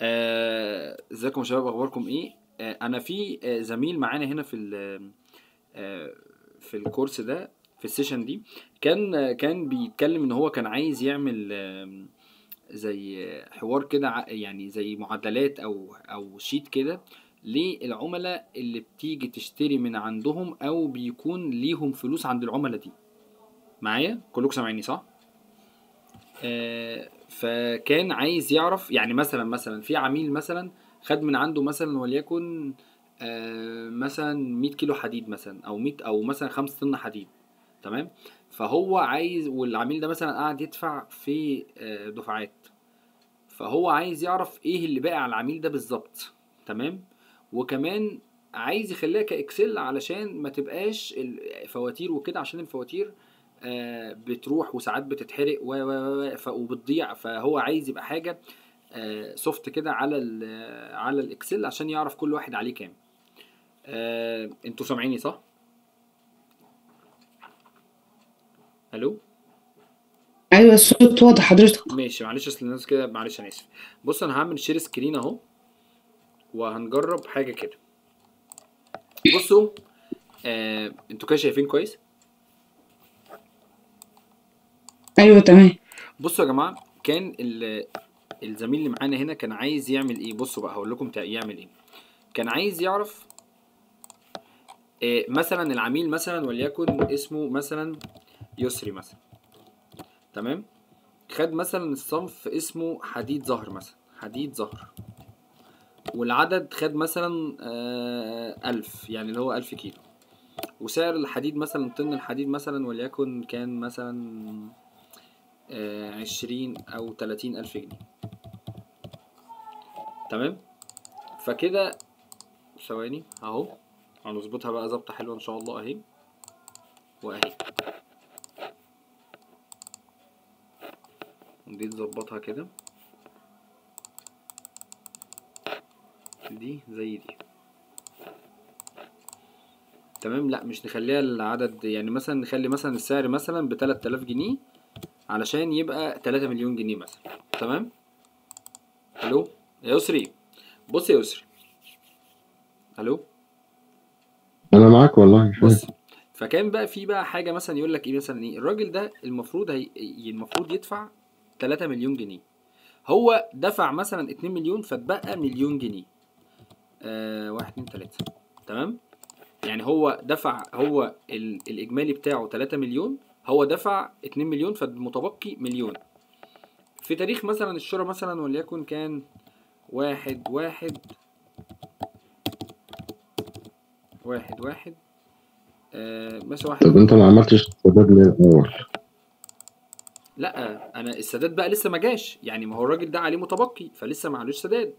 آه، ازيكم يا شباب اخباركم ايه آه، انا في آه، زميل معانا هنا في ال- آه، في الكورس ده في السيشن دي كان آه، كان بيتكلم ان هو كان عايز يعمل آم، زي حوار كده ع- يعني زي معادلات او او شيت كده للعملاء اللي بتيجي تشتري من عندهم او بيكون ليهم فلوس عند العملاء دي معايا كلكم سامعيني صح آه، فكان عايز يعرف يعني مثلا مثلا في عميل مثلا خد من عنده مثلا وليكن آه، مثلا 100 كيلو حديد مثلا او 100 او مثلا 5 طن حديد تمام فهو عايز والعميل ده مثلا قاعد يدفع في آه، دفعات فهو عايز يعرف ايه اللي باقي على العميل ده بالظبط تمام وكمان عايز يخليها كاكسل علشان ما تبقاش الفواتير وكده عشان الفواتير آه، بتروح وساعات بتتحرق و و و ف- وبتضيع فهو عايز يبقى حاجه سوفت كده على ال على الاكسل عشان يعرف كل واحد عليه كام آه، انتوا سامعيني صح الو ايوه الصوت واضح حضرتك ماشي معلش اصل الناس كده معلش انا اسف بص انا هعمل شير سكرين اهو وهنجرب حاجه كده بصوا آه، انتوا كده شايفين كويس ايوه تمام بصوا يا جماعه كان ال- الزميل اللي معانا هنا كان عايز يعمل ايه بصوا بقى هقول لكم تع- يعمل ايه كان عايز يعرف آه، مثلا العميل مثلا وليكن اسمه مثلا يسري مثلا تمام خد مثلا الصنف اسمه حديد زهر مثلا حديد زهر والعدد خد مثلا آه، ألف يعني اللي هو ألف كيلو وسعر الحديد مثلا طن الحديد مثلا وليكن كان مثلا آه، عشرين أو تلاتين ألف جنيه تمام فكده ثواني اهو هنظبطها بقى ظبطة حلوة ان شاء الله اهي واهي دي نظبطها كده دي زي دي تمام لا مش نخليها العدد يعني مثلا نخلي مثلا السعر مثلا ب 3000 جنيه علشان يبقى 3 مليون جنيه مثلا تمام الو يا يسري بص يا يسري الو انا معاك والله مش بص فاهم فكان بقى في بقى حاجه مثلا يقول لك ايه مثلا ايه الراجل ده المفروض هي المفروض يدفع 3 مليون جنيه هو دفع مثلا 2 مليون فاتبقى مليون جنيه آه واحد اتنين تلاته تمام يعني هو دفع هو ال الاجمالي بتاعه 3 مليون هو دفع 2 مليون فالمتبقي مليون في تاريخ مثلا الشراء مثلا وليكن كان واحد واحد واحد واحد آه مثلا واحد طب انت ما عملتش السداد ليه الاول لا انا السداد بقى لسه ما جاش يعني ما هو الراجل ده عليه متبقي فلسه ما عليهوش سداد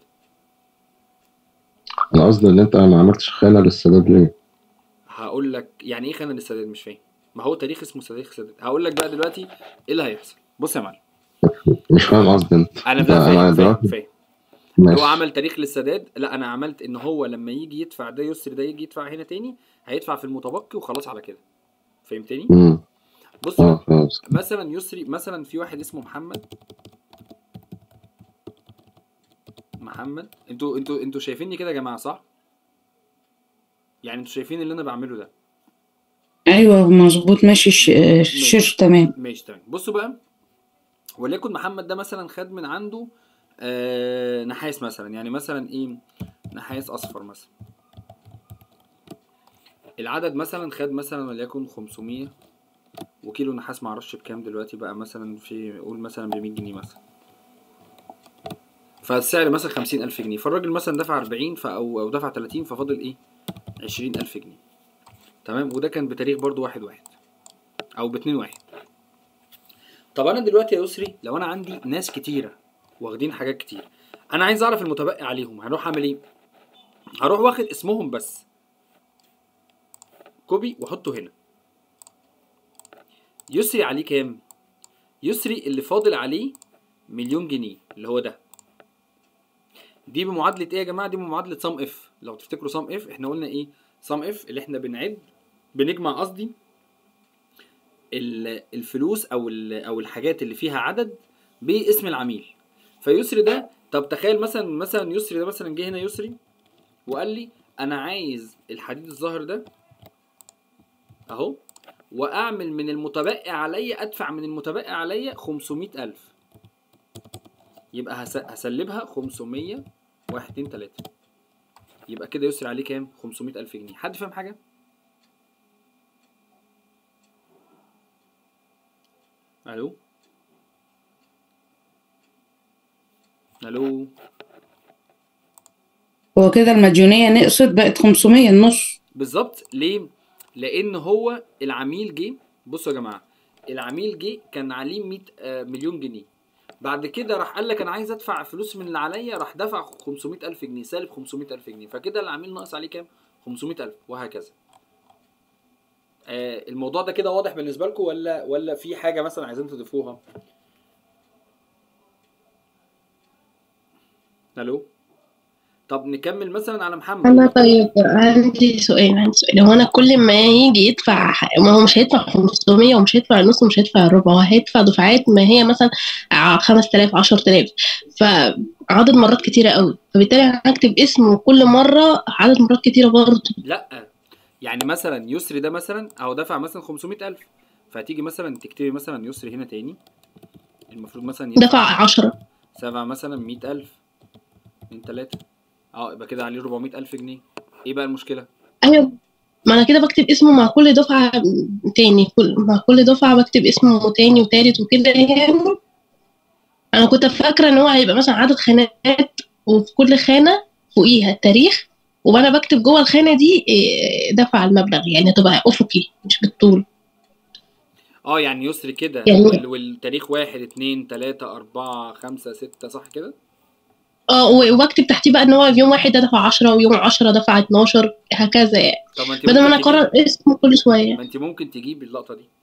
انا قصدي ان انت ما عملتش خانه للسداد ليه هقول لك يعني ايه خانه للسداد مش فاهم ما هو تاريخ اسمه تاريخ سداد هقول لك بقى دلوقتي ايه اللي هيحصل بص يا معلم مش فاهم قصدي انت انا انت ده انا فاهم فاهم دلوقتي فاهم ماشي هو عمل تاريخ للسداد لا انا عملت ان هو لما يجي يدفع ده يسري ده يجي يدفع هنا تاني هيدفع في المتبقي وخلاص على كده فهمتني امم بص اه بقى خلاص مثلا يسري مثلا في واحد اسمه محمد محمد انتوا انتوا انتوا شايفيني كده يا جماعه صح يعني انتوا شايفين اللي انا بعمله ده ايوه مظبوط ماشي الش- الشير ماشي تمام ماشي تمام بصوا بقى وليكن محمد ده مثلا خد من عنده آه نحاس مثلا يعني مثلا ايه نحاس اصفر مثلا العدد مثلا خد مثلا وليكن 500 وكيلو نحاس معرفش بكام دلوقتي بقى مثلا في قول مثلا ب 100 جنيه مثلا فالسعر مثلا 50000 جنيه فالراجل مثلا دفع 40 ف او او دفع 30 ففاضل ايه 20000 جنيه تمام وده كان بتاريخ برضو واحد واحد او باتنين واحد طب انا دلوقتي يا يسري لو انا عندي ناس كتيره واخدين حاجات كتير انا عايز اعرف المتبقي عليهم هروح اعمل ايه هروح واخد اسمهم بس كوبي واحطه هنا يسري عليه كام يسري اللي فاضل عليه مليون جنيه اللي هو ده دي بمعادله ايه يا جماعه دي بمعادله سام اف لو تفتكروا سام اف احنا قلنا ايه سام اف اللي احنا بنعد بنجمع قصدي ال- الفلوس او ال- او الحاجات اللي فيها عدد باسم العميل فيسري ده طب تخيل مثلا مثلا يسري ده مثلا جه هنا يسري وقال لي انا عايز الحديد الظاهر ده اهو واعمل من المتبقي عليا ادفع من المتبقي عليا 500 الف يبقى هس- هسلبها 500 واحد اتنين تلاتة يبقى كده يسري عليه كام 500 الف جنيه حد فاهم حاجه الو الو هو كده المديونية نقصت بقت 500 النص بالظبط ليه؟ لأن هو العميل جه بصوا يا جماعة العميل جه كان عليه 100 آه، مليون جنيه بعد كده راح قال لك أنا عايز أدفع فلوس من اللي عليا راح دفع 500 ألف جنيه سالب 500 ألف جنيه فكده العميل ناقص عليه كام؟ 500 ألف وهكذا آه الموضوع ده كده واضح بالنسبة لكم ولا ولا في حاجة مثلا عايزين تضيفوها؟ ألو طب نكمل مثلا على محمد أنا طيب عندي سؤال عندي سؤال هو أنا كل ما يجي يدفع ح- ما هو مش هيدفع 500 ومش هيدفع النص ومش هيدفع الربع هو هيدفع دفعات ما هي مثلا ع- 5000 10000 فعدد مرات كتيرة قوي فبالتالي أنا هكتب اسمه كل مرة عدد مرات كتيرة برضه لا يعني مثلا يسري ده مثلا اهو دفع مثلا 500000 فهتيجي مثلا تكتبي مثلا يسري هنا تاني المفروض مثلا يدفع دفع 10 سبعة مثلا 100000 من تلاتة اه يبقى كده عليه 400000 جنيه ايه بقى المشكلة؟ أيوة ما أنا كده بكتب اسمه مع كل دفعة تاني كل مع كل دفعة بكتب اسمه تاني وتالت وكده يعني أنا كنت فاكرة إن هو هيبقى مثلا عدد خانات وفي كل خانة فوقيها التاريخ وأنا بكتب جوه الخانة دي إيه، دفع المبلغ يعني تبقى أفقي مش بالطول اه يعني يسري كده يعني- وال- والتاريخ واحد اتنين تلاتة أربعة خمسة ستة صح كده؟ اه و- وبكتب تحتيه بقى إن هو في يوم واحد ده دفع 10 ويوم 10 دفع 12 هكذا يعني طب ما انت بدل ما أنا ممكن تجيبي- أكرر اسمه كل شوية ما انت ممكن تجيبي اللقطه دي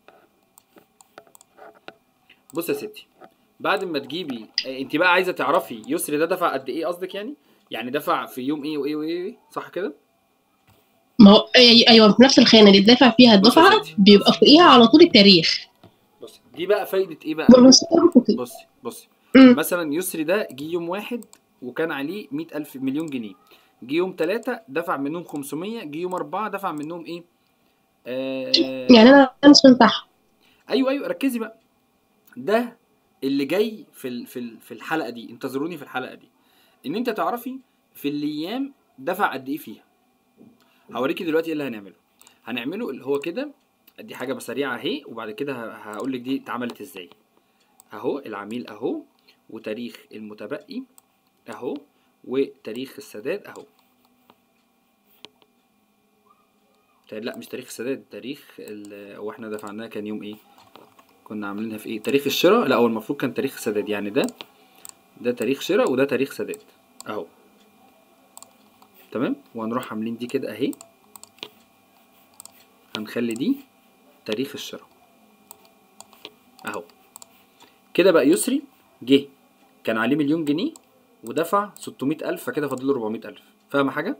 بص يا ستي بعد ما تجيبي اه، انت بقى عايزه تعرفي يسري ده دفع قد ايه قصدك يعني يعني دفع في يوم ايه وايه وايه, وإيه؟ صح كده ما هو أي- أيوه في نفس الخانة اللي دفع فيها بص يا الدفعة ستي. بيبقى فوقيها على طول التاريخ بص دي بقى فايده ايه بقى بص بصي بصي مم. مثلا يسري ده جه يوم واحد وكان عليه مئة ألف مليون جنيه جه يوم ثلاثة دفع منهم 500 جه يوم أربعة دفع منهم إيه؟ آه يعني أنا أنسى صح ايوه ايوه ركزي بقى ده اللي جاي في ال- في ال- في الحلقه دي انتظروني في الحلقه دي ان انت تعرفي في الايام دفع قد ايه فيها هوريكي دلوقتي ايه اللي هنعمله هنعمله اللي هو كده دي حاجه سريعه اهي وبعد كده هقول لك دي اتعملت ازاي اهو العميل اهو وتاريخ المتبقي اهو وتاريخ السداد اهو تا- لا مش تاريخ السداد تاريخ ال- هو احنا دفعناها كان يوم ايه كنا عاملينها في ايه تاريخ الشراء لا هو المفروض كان تاريخ سداد يعني ده ده تاريخ شراء وده تاريخ سداد اهو تمام وهنروح عاملين دي كده اهي هنخلي دي تاريخ الشراء اهو كده بقى يسري جه كان عليه مليون جنيه ودفع 600 ألف فكده فاضل له 400 ألف فاهمة حاجة؟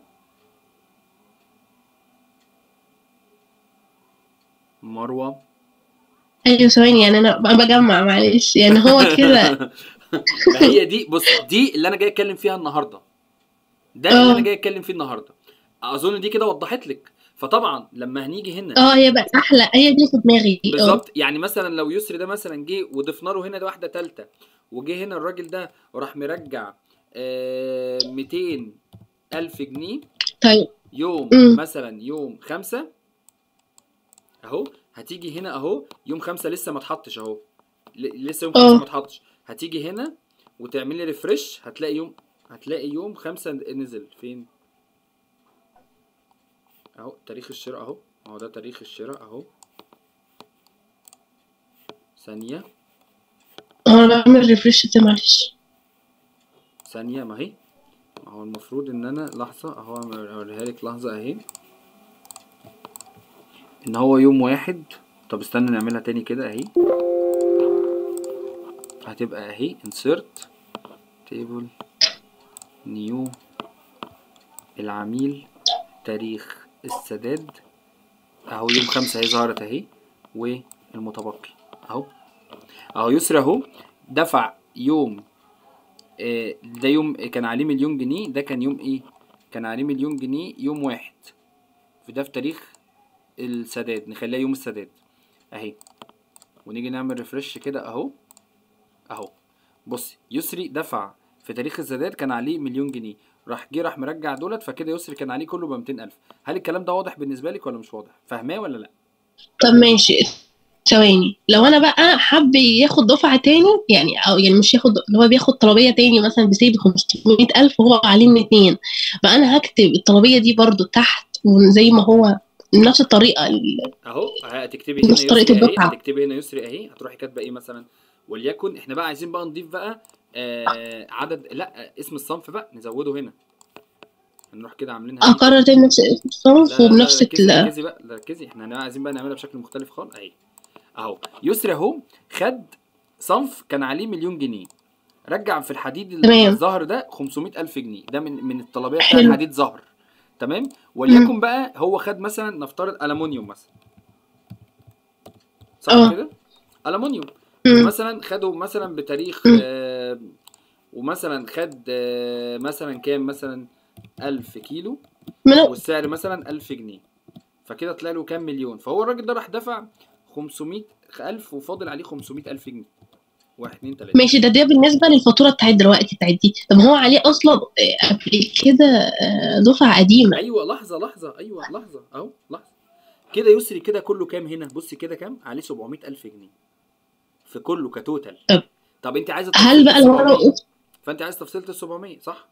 مروة أيوه ثواني يعني أنا بقى بجمع معلش يعني هو كده ما هي دي بص دي اللي انا جاي اتكلم فيها النهارده ده اللي آه. انا جاي اتكلم فيه النهارده اظن دي كده وضحت لك فطبعا لما هنيجي هنا اه هي بقت أحلى هي دي في دماغي اه بالظبط يعني مثلا لو يسري ده مثلا جه وضفنا له هنا ده واحده تالته وجه هنا الراجل ده وراح مرجع آه 200 الف جنيه طيب يوم مم. مثلا يوم خمسة اهو هتيجي هنا اهو يوم خمسة لسه ما اتحطش اهو ل- لسه يوم اه. خمسة ما اتحطش هتيجي هنا وتعملي ريفرش هتلاقي يوم هتلاقي يوم خمسة نزل فين اهو تاريخ الشراء اهو اهو ده تاريخ الشراء اهو ثانية اه أنا بعمل ريفرش ده معلش ثانية ما هي ما هو المفروض ان انا لحظة اهو اوريها لك لحظة اهي ان هو يوم واحد طب استنى نعملها تاني كده اهي هتبقى اهي insert table new العميل تاريخ السداد اهو يوم خمسة اهي ظهرت اهي والمتبقي اهو اهو يسري اهو دفع يوم آه، ده يوم كان عليه مليون جنيه ده كان يوم ايه كان عليه مليون جنيه يوم واحد في ده في تاريخ السداد نخليها يوم السداد اهي ونيجي نعمل ريفرش كده اهو اهو بصي يسري دفع في تاريخ السداد كان عليه مليون جنيه راح جه راح مرجع دولت فكده يسري كان عليه كله ب 200000 هل الكلام ده واضح بالنسبه لك ولا مش واضح فاهماه ولا لا طب ماشي ثواني لو انا بقى حب ياخد دفعة تاني يعني او يعني مش ياخد اللي هو بياخد طلبية تاني مثلا بسيب 500 ألف وهو عليه 200 بقى انا هكتب الطلبية دي برضو تحت وزي ما هو نفس الطريقة ال- اهو هتكتبي هنا نفس طريقة يسري اهي الدفعة. هتكتبي هنا يسري اهي هتروحي كاتبه ايه مثلا وليكن احنا بقى عايزين بقى نضيف بقى آه عدد لا اسم الصنف بقى نزوده هنا هنروح كده عاملينها إيه؟ اقرر تاني نفس الصنف لا لا وبنفس لا ركزي ال- ركزي بقى لا ركزي احنا هنا عايزين بقى نعملها بشكل مختلف خالص اهي اهو يسري اهو خد صنف كان عليه مليون جنيه رجع في الحديد ال- تمام. الزهر ده 500 ألف جنيه ده من من الطلبية بتاع حلو. الحديد زهر تمام وليكن بقى هو خد مثلا نفترض ألمونيوم مثلا صح اه. كده ألمونيوم مم. مثلا خده مثلا بتاريخ مم. آه ومثلا خد آه مثلا كام مثلا 1000 كيلو من والسعر مثلا 1000 جنيه فكده طلع له كام مليون فهو الراجل ده راح دفع 500 ألف وفاضل عليه 500 ألف جنيه واحد اتنين تلاتة ماشي ده ده بالنسبة للفاتورة بتاعت دلوقتي بتاعت دي طب ما هو عليه أصلا آه، قبل كده آه، دفعة قديمة ايوه لحظه لحظه ايوه لحظه اهو لحظه كده يسري كده كله كام هنا بصي كده كام عليه 700 الف جنيه في كله كتوتال طب طب انت عايزه هل بقى لو أنا 700 وقفت فانت عايز تفصيله ال 700 صح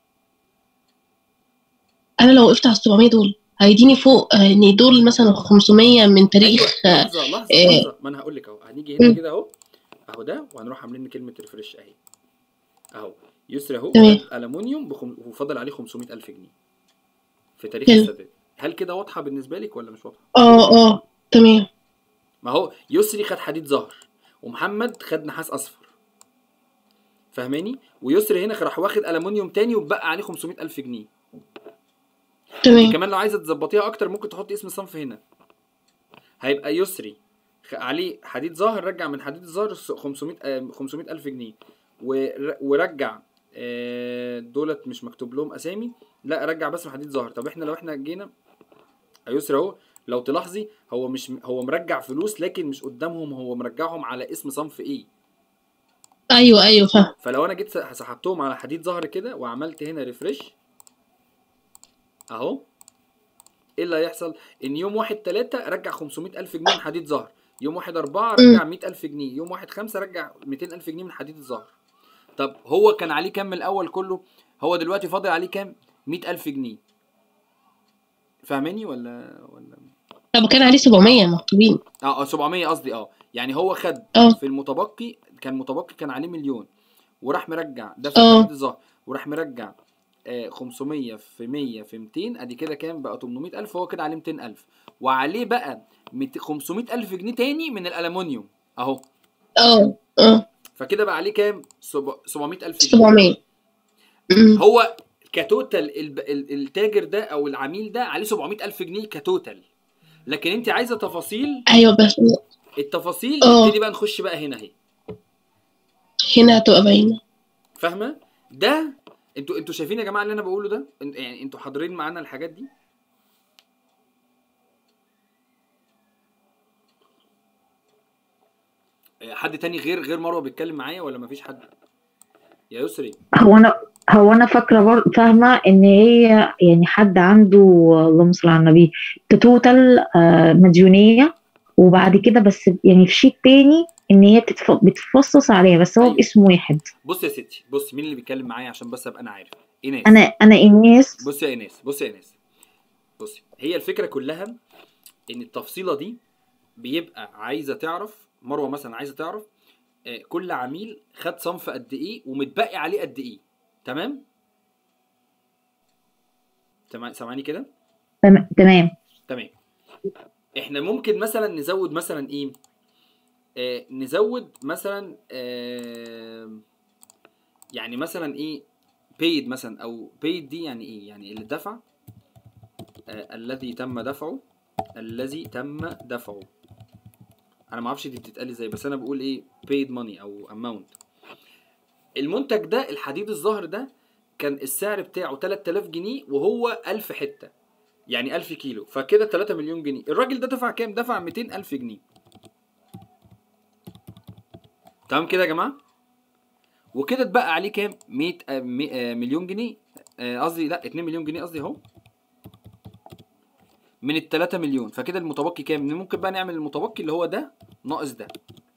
أنا لو وقفت على ال 700 دول هيديني فوق آه، يعني دول مثلا 500 من تاريخ ايوه آه، لحظه لحظه إيه. لحظه ما انا هقول لك اهو هنيجي هنا مم. كده اهو اهو ده وهنروح عاملين كلمه ريفرش اهي اهو يسري اهو تمام. خد الومنيوم بخم... وفضل عليه 500 الف جنيه في تاريخ حلو. السداد هل كده واضحه بالنسبه لك ولا مش واضحه اه اه تمام ما هو يسري خد حديد زهر ومحمد خد نحاس اصفر فاهماني ويسري هنا راح واخد المونيوم تاني وبقى عليه 500 الف جنيه تمام كمان لو عايزه تظبطيها اكتر ممكن تحطي اسم الصنف هنا هيبقى يسري خ- عليه حديد ظاهر رجع من حديد الظاهر س- 500 آه، 500 الف جنيه ور- ورجع آه، دولت مش مكتوب لهم اسامي لا رجع بس من حديد ظاهر طب احنا لو احنا جينا يسري اهو لو تلاحظي هو مش هو مرجع فلوس لكن مش قدامهم هو مرجعهم على اسم صنف ايه ايوه ايوه فاهم فلو انا جيت س- سحبتهم على حديد ظهر كده وعملت هنا ريفرش اهو ايه اللي هيحصل ان يوم واحد تلاتة رجع 500 الف جنيه من حديد ظهر يوم واحد أربعة رجع 100 ألف جنيه يوم واحد خمسة رجع 200 ألف جنيه من حديد الظهر طب هو كان عليه كام من الأول كله هو دلوقتي فاضل عليه كام 100 ألف جنيه فاهماني ولا ولا طب كان عليه 700 مكتوبين اه آه، 700 قصدي اه يعني هو خد اه في المتبقي كان متبقي كان عليه مليون وراح مرجع ده في اه. حديد الظهر وراح مرجع آه 500 في 100 في 200 ادي كده كام بقى 800 الف هو كده عليه 200 الف وعليه بقى 200 500 الف جنيه تاني من الالومنيوم اهو اه اه فكده بقى عليه كام سب- 700 الف جنيه 700 أمم. هو كتوتال الب- ال- التاجر ده او العميل ده عليه 700 الف جنيه كتوتال لكن انت عايزه تفاصيل ايوه بس التفاصيل اه. نبتدي بقى نخش بقى هنا اهي هنا هتبقى باينه فاهمه ده انتوا انتوا شايفين يا جماعه اللي انا بقوله ده إن- يعني انتوا حاضرين معانا الحاجات دي آه، حد تاني غير غير مروه بيتكلم معايا ولا مفيش حد يا يسري هو انا هو انا فاكره برضه فاهمه ان هي يعني حد عنده اللهم صل على النبي توتال آه، مديونيه وبعد كده بس يعني في شيء تاني ان هي بتتف- بتتفصص عليها بس هو أيوة. باسم واحد بص يا ستي بص مين اللي بيتكلم معايا عشان بس ابقى انا عارف ايناس انا انا ايناس بص يا ايناس بص يا ايناس بصي هي الفكره كلها ان التفصيله دي بيبقى عايزه تعرف مروه مثلا عايزه تعرف آه، كل عميل خد صنف قد ايه ومتبقي عليه قد ايه تمام تمام سامعني كده تم- تمام تمام احنا ممكن مثلا نزود مثلا ايه آه نزود مثلا آه يعني مثلا ايه paid مثلا او paid دي يعني ايه يعني اللي دفع آه الذي تم دفعه الذي تم دفعه انا ما اعرفش دي بتتقال ازاي بس انا بقول ايه paid money او amount المنتج ده الحديد الظاهر ده كان السعر بتاعه 3000 جنيه وهو 1000 حته يعني 1000 كيلو فكده 3 مليون جنيه الراجل ده دفع كام دفع 200 الف جنيه تمام كده يا جماعه وكده اتبقى عليه كام 100 آه، مي- آه، مليون جنيه آه، قصدي لا 2 مليون جنيه قصدي اهو من ال 3 مليون فكده المتبقي كام ممكن بقى نعمل المتبقي اللي هو ده ناقص ده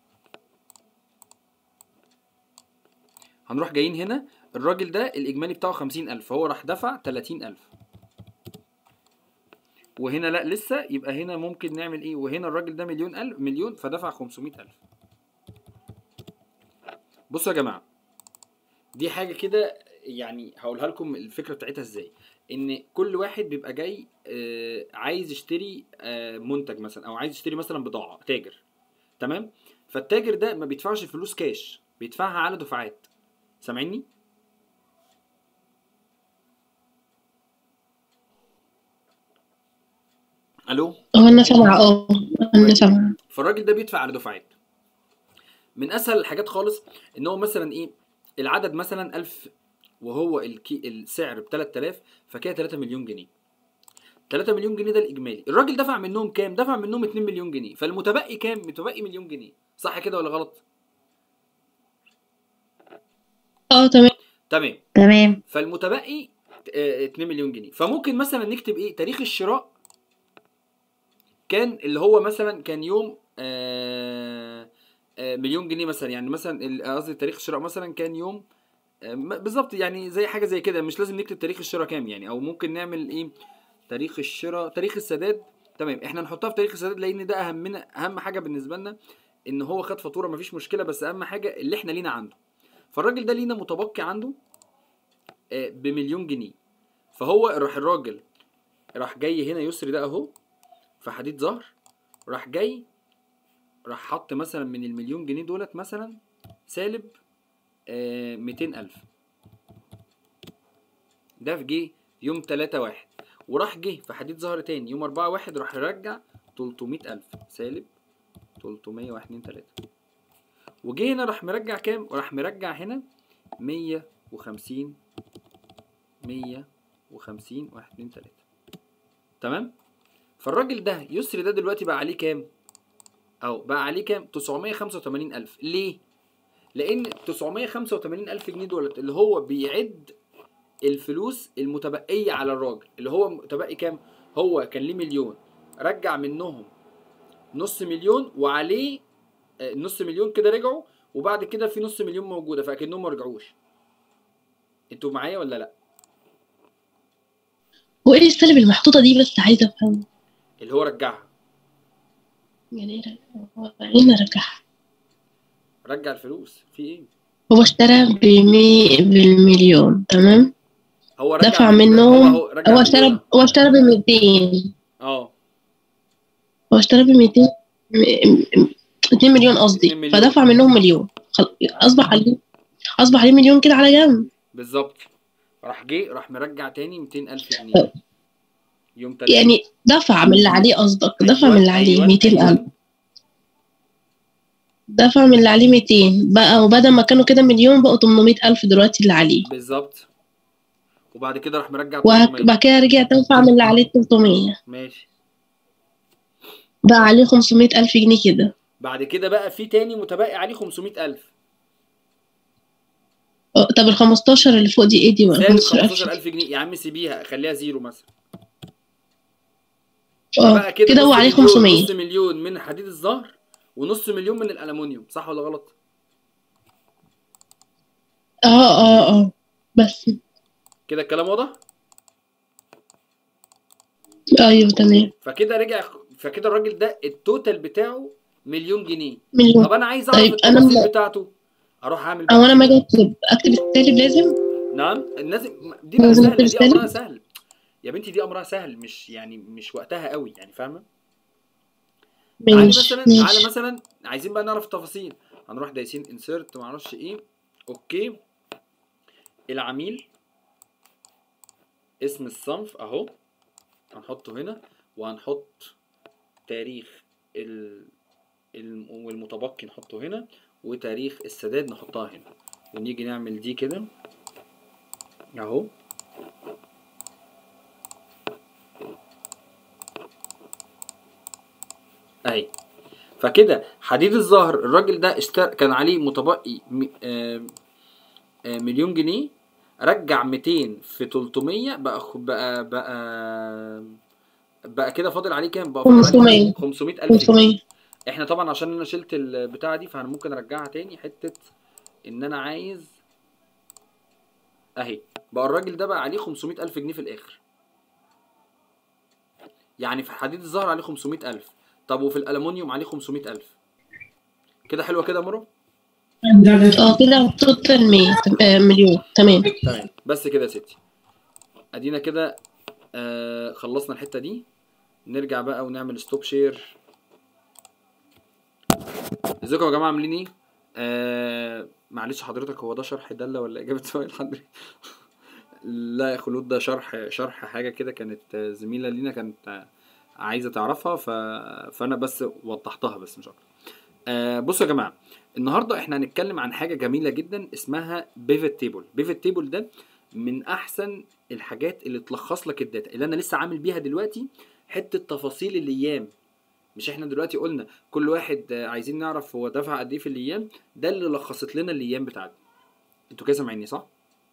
هنروح جايين هنا الراجل ده الإجمالي بتاعه خمسين ألف فهو راح دفع تلاتين ألف وهنا لا لسه يبقى هنا ممكن نعمل ايه وهنا الراجل ده مليون ألف مليون فدفع خمسمية ألف بصوا يا جماعة دي حاجة كده يعني هقولها لكم الفكرة بتاعتها ازاي ان كل واحد بيبقى جاي آه، عايز يشتري آه، منتج مثلا او عايز يشتري مثلا بضاعة تاجر تمام فالتاجر ده ما بيدفعش فلوس كاش بيدفعها على دفعات سامعيني الو هو انا سامعه اه انا سامعه فالراجل ده بيدفع على دفعات من اسهل الحاجات خالص ان هو مثلا ايه العدد مثلا 1000 وهو الكي السعر ب 3000 فكده 3 مليون جنيه 3 مليون جنيه ده الاجمالي الراجل دفع منهم كام دفع منهم 2 مليون جنيه فالمتبقي كام متبقي مليون جنيه صح كده ولا غلط اه تمام تمام تمام فالمتبقي آه، 2 مليون جنيه فممكن مثلا نكتب ايه تاريخ الشراء كان اللي هو مثلا كان يوم آه، آه، مليون جنيه مثلا يعني مثلا ال- قصدي تاريخ الشراء مثلا كان يوم آه، م- بالظبط يعني زي حاجه زي كده مش لازم نكتب تاريخ الشراء كام يعني او ممكن نعمل ايه تاريخ الشراء تاريخ السداد تمام احنا نحطها في تاريخ السداد لان ده اهمنا اهم حاجه بالنسبه لنا ان هو خد فاتوره مفيش مشكله بس اهم حاجه اللي احنا لينا عنده فالراجل ده لينا متبقي عنده آه، بمليون جنيه فهو راح الراجل راح جاي هنا يسري ده اهو في حديد ظهر راح جاي راح حط مثلا من المليون جنيه دولت مثلا سالب آه 200 ألف ده في جه يوم 3 واحد وراح جه في حديد ظهر تاني يوم 4 واحد راح يرجع 300 ألف سالب 300 واحد اتنين تلاتة وجه هنا راح مرجع كام؟ راح مرجع هنا 150 150 واحد اتنين تلاتة تمام؟ فالراجل ده يسري ده دلوقتي بقى عليه كام؟ أو بقى عليه كام؟ 985 ألف ليه؟ لأن 985 ألف جنيه دولت اللي هو بيعد الفلوس المتبقية على الراجل اللي هو متبقي كام؟ هو كان ليه مليون رجع منهم نص مليون وعليه آه، نص مليون كده رجعوا وبعد كده في نص مليون موجودة فأكنهم ما رجعوش انتوا معايا ولا لا؟ وايه السالب المحطوطه دي بس عايزه افهم اللي هو رجعها يعني ايه رج- هو يعني رجعها رجع الفلوس في ايه؟ هو اشترى بمي... بالمليون تمام هو رجع دفع من- منهم هو رجع هو اشترى مليون. هو اشترى ب 200 اه هو اشترى ب 200 2 مليون قصدي 2 مليون. فدفع منهم مليون خل- اصبح عليه اصبح عليه مليون كده على جنب بالظبط راح جه راح مرجع تاني 200 ألف جنيه يوم تلاتة يعني دفع من اللي عليه قصدك دفع من اللي عليه أيوة، 200 أيوة. ألف دفع من اللي عليه 200 بقى وبدل ما كانوا كده مليون بقوا 800 ألف دلوقتي اللي عليه بالظبط وبعد كده راح مرجع 300 وبعد كده رجع دفع من اللي عليه 300 ماشي بقى عليه 500 ألف جنيه كده بعد كده بقى في تاني متبقي عليه 500 ألف اه، طب ال 15 اللي فوق دي ايه دي بقى سالب 15 ألف 15000 جنيه يا عم سيبيها خليها زيرو مثلا اه بقى كده كده هو نص عليه مليون- 500 نص مليون من حديد الظهر ونص مليون من الألمونيوم صح ولا غلط؟ اه اه اه بس كده الكلام واضح؟ ايوه تمام فكده رجع فكده الراجل ده التوتال بتاعه مليون جنيه مليون طب انا عايز اعرف طيب، أنا التفاصيل م- بتاعته اروح اعمل او انا ما اجي اكتب اكتب السالب لازم نعم الناس دي بقى لازم سهله دي تكتب امرها السالب؟ سهل يا بنتي دي امرها سهل مش يعني مش وقتها قوي يعني فاهمه تعالي ماشي مثلا تعالى ماشي مثلا عايزين بقى نعرف التفاصيل هنروح دايسين انسيرت معرفش ايه اوكي العميل اسم الصنف اهو هنحطه هنا وهنحط تاريخ ال... الم- والمتبقي نحطه هنا وتاريخ السداد نحطها هنا ونيجي نعمل دي كده اهو اهي فكده حديد الظهر الراجل ده اشترى كان عليه متبقي م- آم، آه، مليون جنيه رجع 200 في 300 بقى خ- بقى بقى بقى كده فاضل عليه كام بقى فاضل عليه 500. 500 الف جنيه 500 احنا طبعا عشان انا شلت البتاعه دي فانا ممكن ارجعها تاني حته ان انا عايز اهي بقى الراجل ده بقى عليه 500 الف جنيه في الاخر يعني في حديد الظهر عليه 500 الف طب وفي الالومنيوم عليه 500 الف كده حلوه كده يا مرو اه كده توتال 100 آه، مليون تمام تمام بس كده يا ستي ادينا كده آه خلصنا الحته دي نرجع بقى ونعمل ستوب شير ازيكم يا جماعه عاملين ايه آه معلش حضرتك هو ده شرح داله ولا اجابه سؤال حضرتك لا يا خلود ده شرح شرح حاجه كده كانت آه، زميله لينا كانت آه، عايزه تعرفها ف... فانا بس وضحتها بس مش اكتر آه بصوا يا جماعه النهارده احنا هنتكلم عن حاجه جميله جدا اسمها بيفت تيبل بيفت تيبل ده من احسن الحاجات اللي تلخص لك الداتا اللي انا لسه عامل بيها دلوقتي حته تفاصيل الايام مش احنا دلوقتي قلنا كل واحد آه، عايزين نعرف هو دفع قد ايه في الايام ده اللي لخصت لنا الايام بتاعتنا انتوا كده سامعيني صح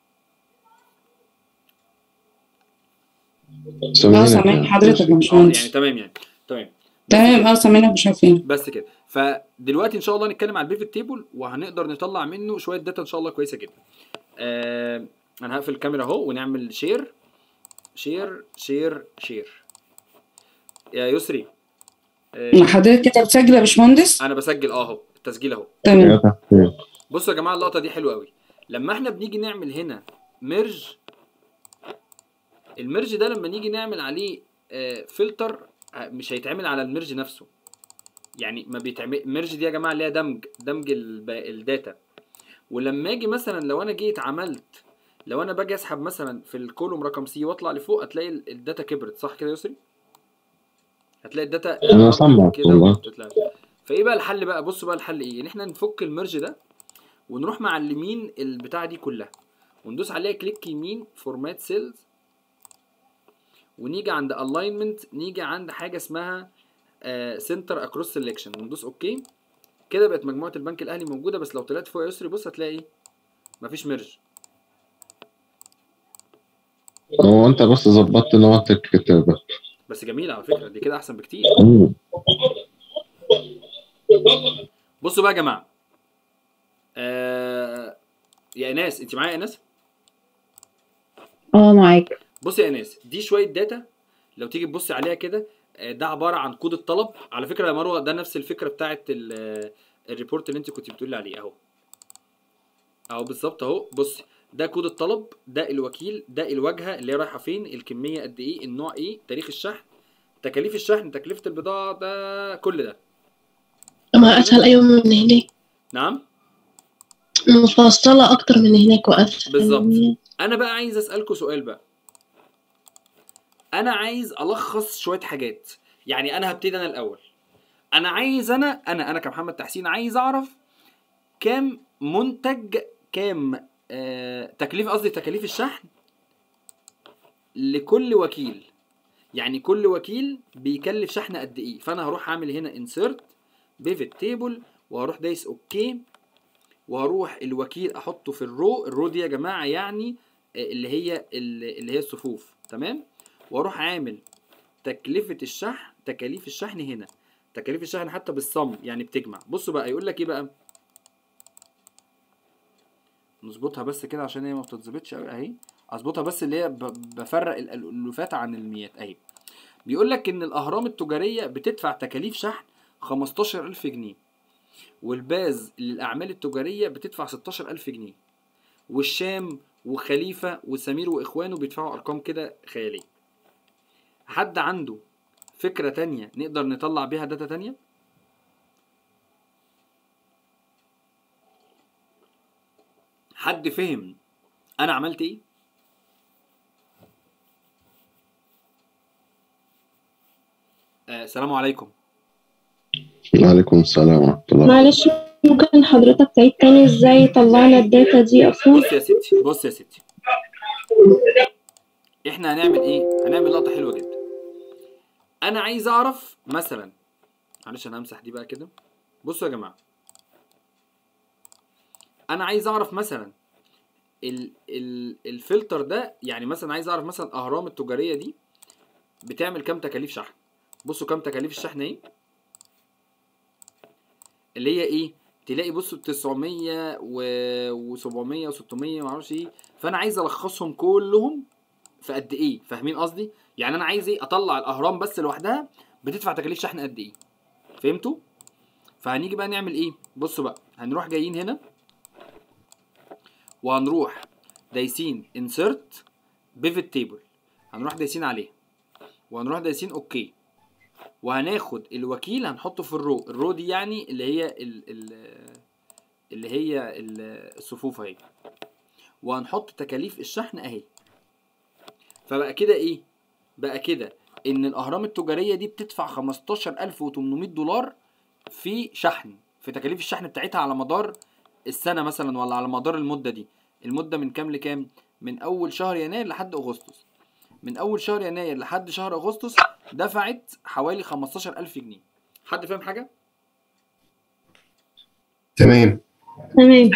اه سامعينك سامعين يعني. حضرتك يا اه يعني باشمهندس تمام يعني تمام تمام اه سامعينك مش عارفين بس كده فدلوقتي ان شاء الله نتكلم على البيفت تيبل وهنقدر نطلع منه شويه داتا ان شاء الله كويسه جدا آه انا هقفل الكاميرا اهو ونعمل شير شير شير شير يا يسري آه حضرتك كده بتسجل يا باشمهندس انا بسجل اه اهو التسجيل اهو تمام يا تحت. بصوا يا جماعه اللقطه دي حلوه قوي لما احنا بنيجي نعمل هنا ميرج الميرج ده لما نيجي نعمل عليه آه، فلتر آه، مش هيتعمل على الميرج نفسه يعني ما بيتعمل الميرج دي يا جماعه اللي هي دمج دمج الب- الداتا ولما اجي مثلا لو انا جيت عملت لو انا باجي اسحب مثلا في الكولوم رقم سي واطلع لفوق هتلاقي ال- الداتا كبرت صح كده يا يسري هتلاقي الداتا أنا سامعك كده والله. وبتتلعب. فايه بقى الحل بقى بصوا بقى الحل ايه ان احنا نفك الميرج ده ونروح معلمين البتاعه دي كلها وندوس عليها كليك يمين فورمات سيلز ونيجي عند الاينمنت نيجي عند حاجه اسمها سنتر اكروس سيلكشن وندوس اوكي كده بقت مجموعه البنك الاهلي موجوده بس لو طلعت فوق يا يسري بص هتلاقي مفيش ميرج هو انت بس ظبطت نوع الكتابة بس جميل على فكره دي كده احسن بكتير مم. بصوا بقى يا جماعه آه يا ايناس انت معايا يا ايناس اه معاك بص يا ايناس دي شويه داتا لو تيجي تبص عليها كده آه، ده عباره عن كود الطلب على فكره يا مروه ده نفس الفكره بتاعت ال- آه، الريبورت اللي انت كنت بتقولي عليه اهو اهو بالظبط اهو بص ده كود الطلب ده الوكيل ده الواجهه اللي هي رايحه فين الكميه قد ايه النوع ايه تاريخ الشحن تكاليف الشحن تكلفه البضاعه ده كل ده ما اسهل ايوه من هناك نعم مفصلة اكتر من هناك واسهل بالظبط. انا بقى عايز اسالكوا سؤال بقى انا عايز الخص شويه حاجات يعني انا هبتدي انا الاول انا عايز انا انا انا كمحمد تحسين عايز اعرف كام منتج كام آه تكليف قصدي تكاليف الشحن لكل وكيل يعني كل وكيل بيكلف شحن قد ايه فانا هروح اعمل هنا انسيرت بيفت تيبل وهروح دايس اوكي وهروح الوكيل احطه في الرو الرو دي يا جماعه يعني آه، اللي هي اللي هي الصفوف تمام واروح عامل تكلفه الشحن تكاليف الشحن هنا تكاليف الشحن حتى بالصم يعني بتجمع بصوا بقى يقول لك ايه بقى نظبطها بس كده عشان هي ما بتتظبطش قوي اهي اظبطها بس اللي هي ب- بفرق ال- الالوفات عن الميات اهي بيقول لك ان الاهرام التجاريه بتدفع تكاليف شحن 15000 جنيه والباز للأعمال التجارية بتدفع 16000 جنيه والشام وخليفة وسمير وإخوانه بيدفعوا أرقام كده خيالية حد عنده فكرة تانية نقدر نطلع بيها داتا تانية حد فهم أنا عملت إيه آه السلام عليكم وعليكم السلام ورحمة الله معلش ممكن حضرتك تعيد تاني ازاي طلعنا الداتا دي اصلا بص يا ستي بص يا ستي احنا هنعمل ايه هنعمل لقطه حلوه جدا انا عايز اعرف مثلا معلش انا همسح دي بقى كده بصوا يا جماعه انا عايز اعرف مثلا ال ال الفلتر ده يعني مثلا عايز اعرف مثلا الاهرام التجاريه دي بتعمل كام تكاليف شحن بصوا كام تكاليف الشحن ايه اللي هي ايه تلاقي بصوا 900 و 700 و 600 معرفش ايه فانا عايز الخصهم كلهم في قد ايه فاهمين قصدي يعني انا عايز ايه اطلع الاهرام بس لوحدها بتدفع تكاليف شحن قد ايه فهمتوا فهنيجي بقى نعمل ايه بصوا بقى هنروح جايين هنا وهنروح دايسين انسرت بيفت تيبل هنروح دايسين عليه وهنروح دايسين اوكي وهناخد الوكيل هنحطه في الرو الرو دي يعني اللي هي ال ال اللي هي ال- الصفوف اهي وهنحط تكاليف الشحن اهي فبقى كده ايه بقى كده ان الاهرام التجاريه دي بتدفع 15800 دولار في شحن في تكاليف الشحن بتاعتها على مدار السنه مثلا ولا على مدار المده دي المده من كام لكام من اول شهر يناير لحد اغسطس من اول شهر يناير لحد شهر اغسطس دفعت حوالي 15000 جنيه حد فاهم حاجه تمام تمام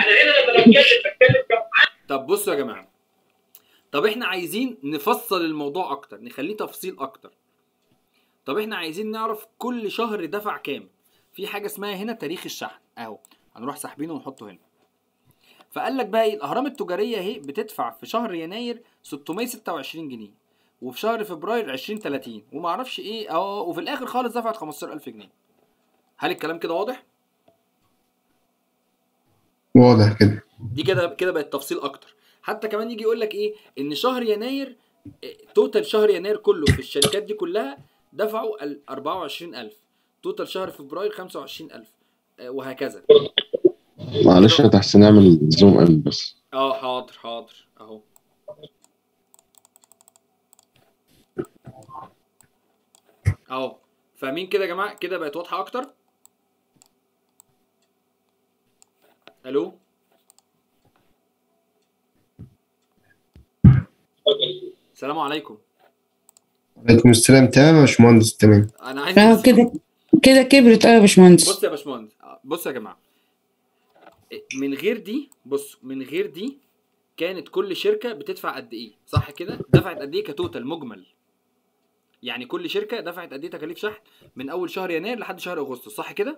طب بصوا يا جماعه طب احنا عايزين نفصل الموضوع اكتر نخليه تفصيل اكتر طب احنا عايزين نعرف كل شهر دفع كام في حاجه اسمها هنا تاريخ الشحن اهو هنروح ساحبينه ونحطه هنا فقال لك بقى ايه الاهرام التجاريه اهي بتدفع في شهر يناير 626 جنيه وفي شهر فبراير 20 30 وما اعرفش ايه اه وفي الاخر خالص دفعت 15000 جنيه هل الكلام كده واضح واضح كده دي كده كده بقت تفصيل اكتر حتى كمان يجي يقول لك ايه ان شهر يناير إيه، توتال شهر يناير كله في الشركات دي كلها دفعوا ال 24000 توتال شهر فبراير 25000 آه، وهكذا معلش يا تحسين نعمل زوم ان بس اه حاضر حاضر اهو اهو فاهمين كده يا جماعه كده بقت واضحه اكتر الو السلام عليكم عليكم السلام تمام يا باشمهندس تمام انا عايز اه بس- كده كده كبرت اه يا باشمهندس بص يا باشمهندس بص يا جماعه من غير دي بص من غير دي كانت كل شركه بتدفع قد ايه صح كده دفعت قد ايه كتوتال مجمل يعني كل شركه دفعت قد ايه تكاليف شحن من اول شهر يناير لحد شهر اغسطس صح كده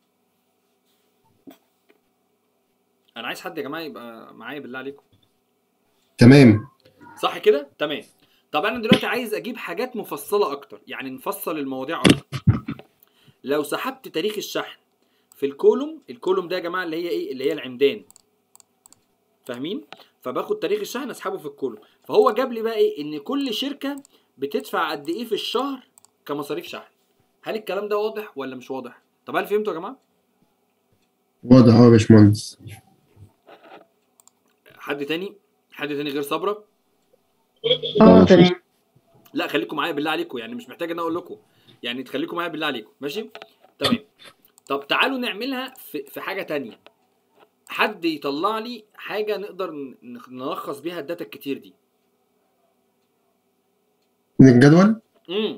انا عايز حد يا جماعه يبقى معايا بالله عليكم تمام صح كده تمام طب انا دلوقتي عايز اجيب حاجات مفصله اكتر يعني نفصل المواضيع اكتر لو سحبت تاريخ الشحن في الكولوم الكولوم ده يا جماعه اللي هي ايه اللي هي العمدان فاهمين فباخد تاريخ الشحن اسحبه في الكولوم فهو جاب لي بقى ايه ان كل شركه بتدفع قد ايه في الشهر كمصاريف شحن هل الكلام ده واضح ولا مش واضح طب هل فهمتوا يا جماعه واضح اه يا باشمهندس حد تاني حد تاني غير صبره اه تمام لا خليكم معايا بالله عليكم يعني مش محتاج ان أنا اقول لكم يعني تخليكم معايا بالله عليكم ماشي تمام طب تعالوا نعملها في في حاجه تانية حد يطلع لي حاجه نقدر ن- نلخص بيها الداتا الكتير دي من الجدول امم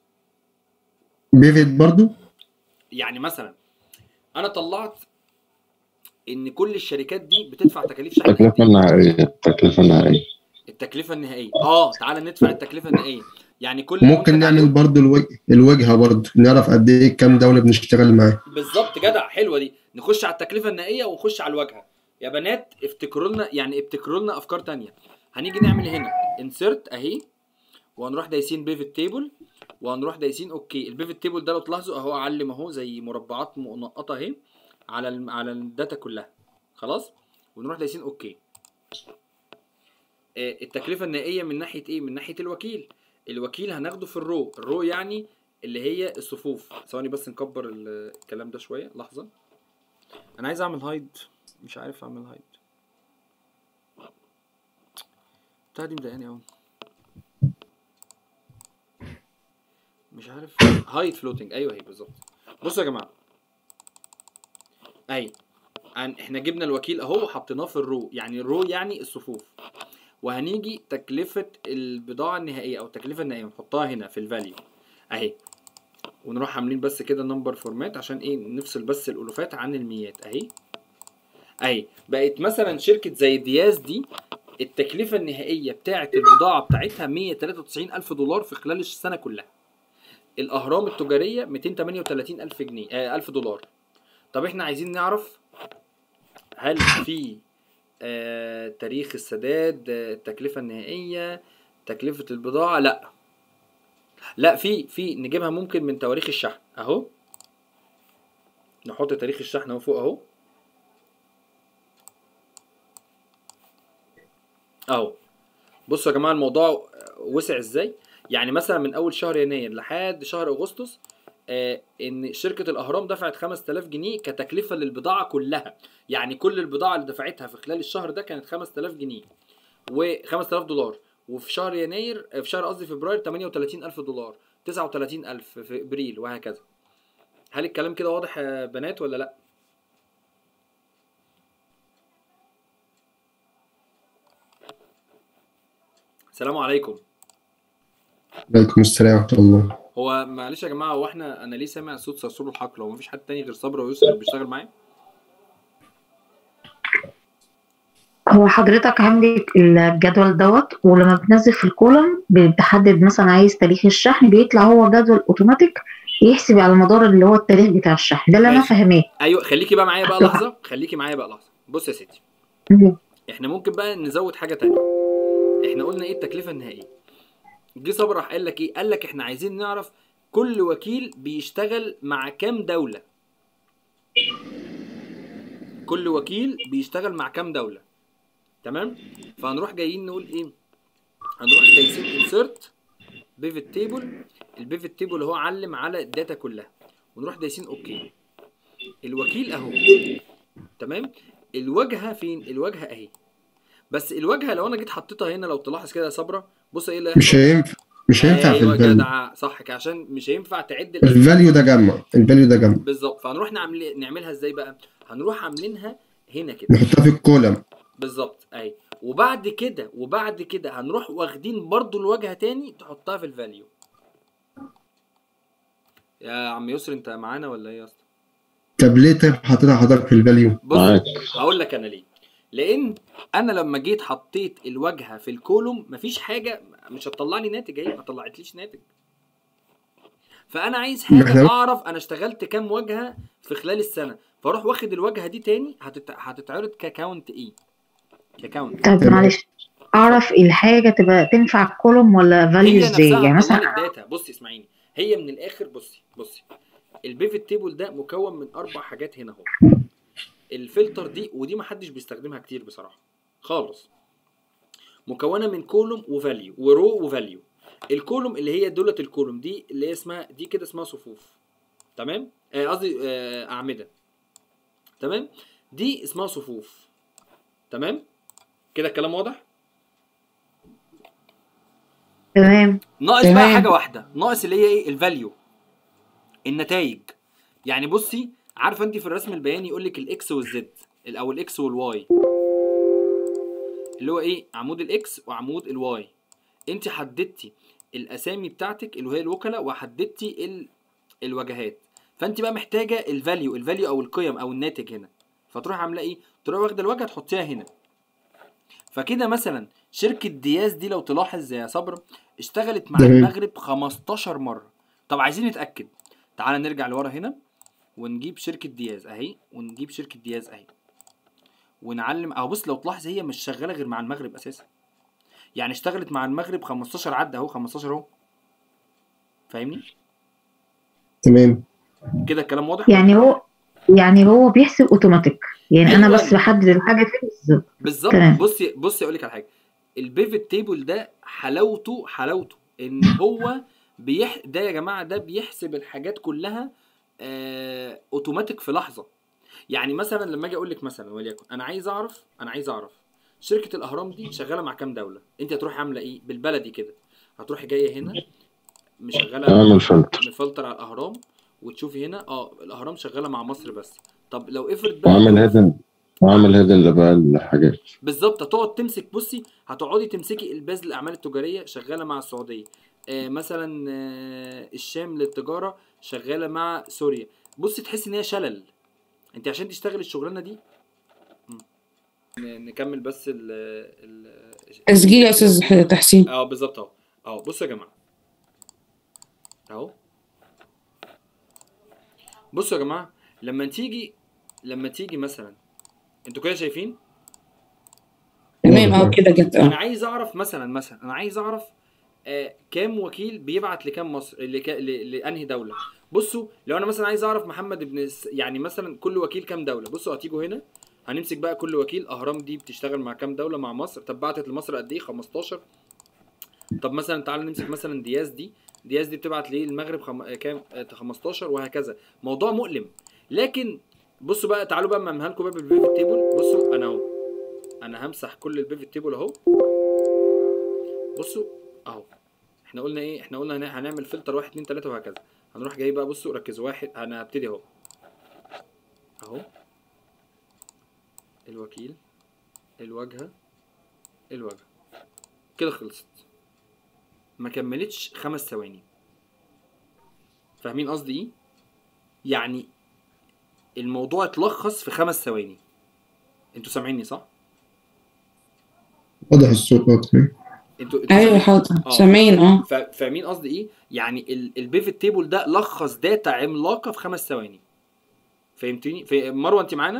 بيفيت برضو يعني مثلا انا طلعت ان كل الشركات دي بتدفع تكاليف شحن قد التكلفة إيه؟ النهائية التكلفة النهائية التكلفه النهائيه اه تعالى ندفع التكلفه النهائيه يعني كل ممكن منتج نعمل عليه- برضو الوجه الواجهة برضو نعرف قد ايه كام دولة بنشتغل معاه بالظبط جدع حلوه دي نخش على التكلفه النهائيه ونخش على الواجهه يا بنات افتكروا لنا يعني ابتكروا لنا افكار تانية هنيجي نعمل هنا انسرت اهي وهنروح دايسين بيفت تيبل وهنروح دايسين اوكي البيفت تيبل ده لو تلاحظوا اهو علم اهو زي مربعات منقطه اهي على الم... على الداتا كلها خلاص ونروح دايسين اوكي آه، التكلفه النهائيه من ناحيه ايه من ناحيه الوكيل الوكيل هناخده في الرو الرو يعني اللي هي الصفوف ثواني بس نكبر ال- الكلام ده شويه لحظه انا عايز اعمل هايد مش عارف اعمل هايد بتاع دي مضايقاني قوي مش عارف هايد فلوتنج ايوه هي بالظبط بصوا يا جماعه اهي عن احنا جبنا الوكيل اهو وحطيناه في الرو يعني الرو يعني الصفوف وهنيجي تكلفة البضاعة النهائية أو التكلفة النهائية نحطها هنا في الفاليو أهي ونروح عاملين بس كده نمبر فورمات عشان ايه نفصل بس الألوفات عن الميات أهي أهي بقت مثلا شركة زي دياز دي التكلفة النهائية بتاعة البضاعة بتاعتها 193 ألف دولار في خلال السنة كلها الأهرام التجارية 238 ألف جنيه آه ألف دولار طب احنا عايزين نعرف هل في آه تاريخ السداد آه التكلفة النهائية تكلفة البضاعة لا لا في في نجيبها ممكن من تواريخ الشحن اهو نحط تاريخ الشحن اهو فوق اهو اهو بصوا يا جماعه الموضوع وسع ازاي يعني مثلا من اول شهر يناير لحد شهر اغسطس آه ان شركه الاهرام دفعت 5000 جنيه كتكلفه للبضاعه كلها يعني كل البضاعه اللي دفعتها في خلال الشهر ده كانت 5000 جنيه و 5000 دولار وفي شهر يناير آه، في شهر قصدي فبراير 38000 دولار 39000 في ابريل وهكذا هل الكلام كده واضح يا بنات ولا لا السلام عليكم عليكم السلام ورحمة الله هو معلش يا جماعه هو احنا انا ليه سامع صوت صرصور الحقل هو مفيش حد تاني غير صبرا ويسر بيشتغل معايا هو حضرتك عندك الجدول دوت ولما بتنزل في الكولوم بتحدد مثلا عايز تاريخ الشحن بيطلع هو جدول اوتوماتيك يحسب على مدار اللي هو التاريخ بتاع الشحن ده اللي انا ماشي. فاهماه ايوه خليكي بقى معايا بقى لحظه خليكي معايا بقى لحظه بص يا ستي مهم. احنا ممكن بقى نزود حاجه تانية احنا قلنا ايه التكلفه النهائيه جه صبرا راح قال لك ايه قال لك احنا عايزين نعرف كل وكيل بيشتغل مع كام دوله كل وكيل بيشتغل مع كام دوله تمام فهنروح جايين نقول ايه هنروح دايسين انسرت بيفت تيبل البيفت تيبل هو علم على الداتا كلها ونروح دايسين اوكي الوكيل اهو تمام الواجهه فين الواجهه اهي بس الواجهه لو انا جيت حطيتها هنا لو تلاحظ كده يا صبرا بص ايه اللي مش هيحصل هينفع مش هينفع في ايوه الفاليو جدع صح كده عشان مش هينفع تعد الأسماء. الفاليو ده جمع الفاليو ده جمع بالظبط فهنروح نعمل نعملها ازاي بقى هنروح عاملينها هنا كده نحطها في الكولم بالظبط اهي وبعد كده وبعد كده هنروح واخدين برضو الواجهه تاني تحطها في الفاليو يا عم يسر انت معانا ولا ايه يا اسطى طب ليه طيب حطيتها حضرتك في الفاليو بص معاك. هقول لك انا ليه لان انا لما جيت حطيت الواجهه في الكولوم مفيش حاجه مش هتطلع لي ناتج اهي ما طلعتليش ناتج فانا عايز ما حاجه احنا- اعرف انا اشتغلت كام واجهه في خلال السنه فاروح واخد الواجهه دي تاني هتت... هتتعرض ككاونت ايه ككاونت طب تمام. معلش اعرف الحاجه تبقى تنفع كولوم ولا فاليو هي ازاي نفسها يعني هتطلع مثلا لي الداتا بصي اسمعيني هي من الاخر بصي بصي البيفت تيبل ده مكون من اربع حاجات هنا اهو الفلتر دي ودي ما حدش بيستخدمها كتير بصراحه خالص مكونه من كولوم وفاليو ورو وفاليو الكولوم اللي هي دولة الكولوم دي اللي هي اسمها دي كده اسمها صفوف تمام آه، قصدي آه، اعمده تمام دي اسمها صفوف تمام كده الكلام واضح تمام ناقص بقى تمام. حاجه واحده ناقص اللي هي ايه الفاليو النتائج يعني بصي عارفه انت في الرسم البياني يقول لك الاكس والزد ال- او الاكس والواي اللي هو ايه عمود الاكس وعمود الواي انت حددتي الاسامي بتاعتك اللي هي الوكلاء وحددتي ال... الواجهات فانت بقى محتاجه الفاليو الفاليو او القيم او الناتج هنا فتروح عامله ايه تروح واخده الواجهه تحطيها هنا فكده مثلا شركه دياز دي لو تلاحظ يا صبر اشتغلت مع تمام. المغرب 15 مره طب عايزين نتاكد تعال نرجع لورا هنا ونجيب شركه دياز اهي ونجيب شركه دياز اهي ونعلم اهو بص لو تلاحظ هي مش شغاله غير مع المغرب اساسا يعني اشتغلت مع المغرب 15 عدى اهو 15 اهو فاهمني تمام كده الكلام واضح يعني هو يعني هو بيحسب اوتوماتيك يعني انا أيوة. بس بحدد الحاجه فين بالظبط بالظبط تمام. بصي بصي اقول لك على حاجه البيفت تيبل ده حلاوته حلاوته ان هو بيح ده يا جماعه ده بيحسب الحاجات كلها آه... اوتوماتيك في لحظه يعني مثلا لما اجي اقول لك مثلا وليكن انا عايز اعرف انا عايز اعرف شركه الاهرام دي شغاله مع كام دوله انت هتروحي عامله ايه بالبلدي كده هتروحي جايه هنا مشغله اعمل فلتر مفلتر على الاهرام وتشوفي هنا اه الاهرام شغاله مع مصر بس طب لو افرض بقى واعمل هيدن وعامل هيدن بقى الحاجات بالظبط هتقعد تمسك بصي هتقعدي تمسكي الباز للاعمال التجاريه شغاله مع السعوديه آه مثلا آه الشام للتجاره شغاله مع سوريا بصي تحس ان هي شلل انت عشان تشتغل الشغلانه دي مم. ن- نكمل بس ال ال تسجيل يا استاذ تحسين اه بالظبط اهو اهو بصوا يا جماعه اهو بصوا يا جماعه لما تيجي لما تيجي مثلا انتوا كده شايفين تمام اه كده جت انا اه عايز اعرف مثلا مثلا انا عايز اعرف آه كام وكيل بيبعت لكام مصر لك... ل... لانهي دوله بصوا لو انا مثلا عايز اعرف محمد ابن س... يعني مثلا كل وكيل كام دوله بصوا هتيجوا هنا هنمسك بقى كل وكيل اهرام دي بتشتغل مع كام دوله مع مصر طب بعتت لمصر قد ايه 15 طب مثلا تعال نمسك مثلا دياز دي دياز دي بتبعت ليه المغرب خم... آه، كام آه، 15 وهكذا موضوع مؤلم لكن بصوا بقى تعالوا بقى اممها لكم بقى بالبيفت تيبل بصوا انا اهو انا همسح كل البيفت تيبل اهو بصوا اهو احنا قلنا ايه احنا قلنا هن- هنعمل فلتر واحد اتنين تلاته وهكذا هنروح جاي بقى بصوا ركزوا واحد انا هبتدي اهو اهو الوكيل الواجهه الواجهه كده خلصت ما كملتش خمس ثواني فاهمين قصدي ايه يعني الموضوع اتلخص في خمس ثواني انتوا سامعيني صح واضح الصوت واضح انتوا انتوا ايوه سامعين؟ حاضر اه. سامعين اه فا- فاهمين قصدي ايه؟ يعني البيفت تيبل ده لخص داتا عملاقه في خمس ثواني. فهمتني؟ في مروه انت معانا؟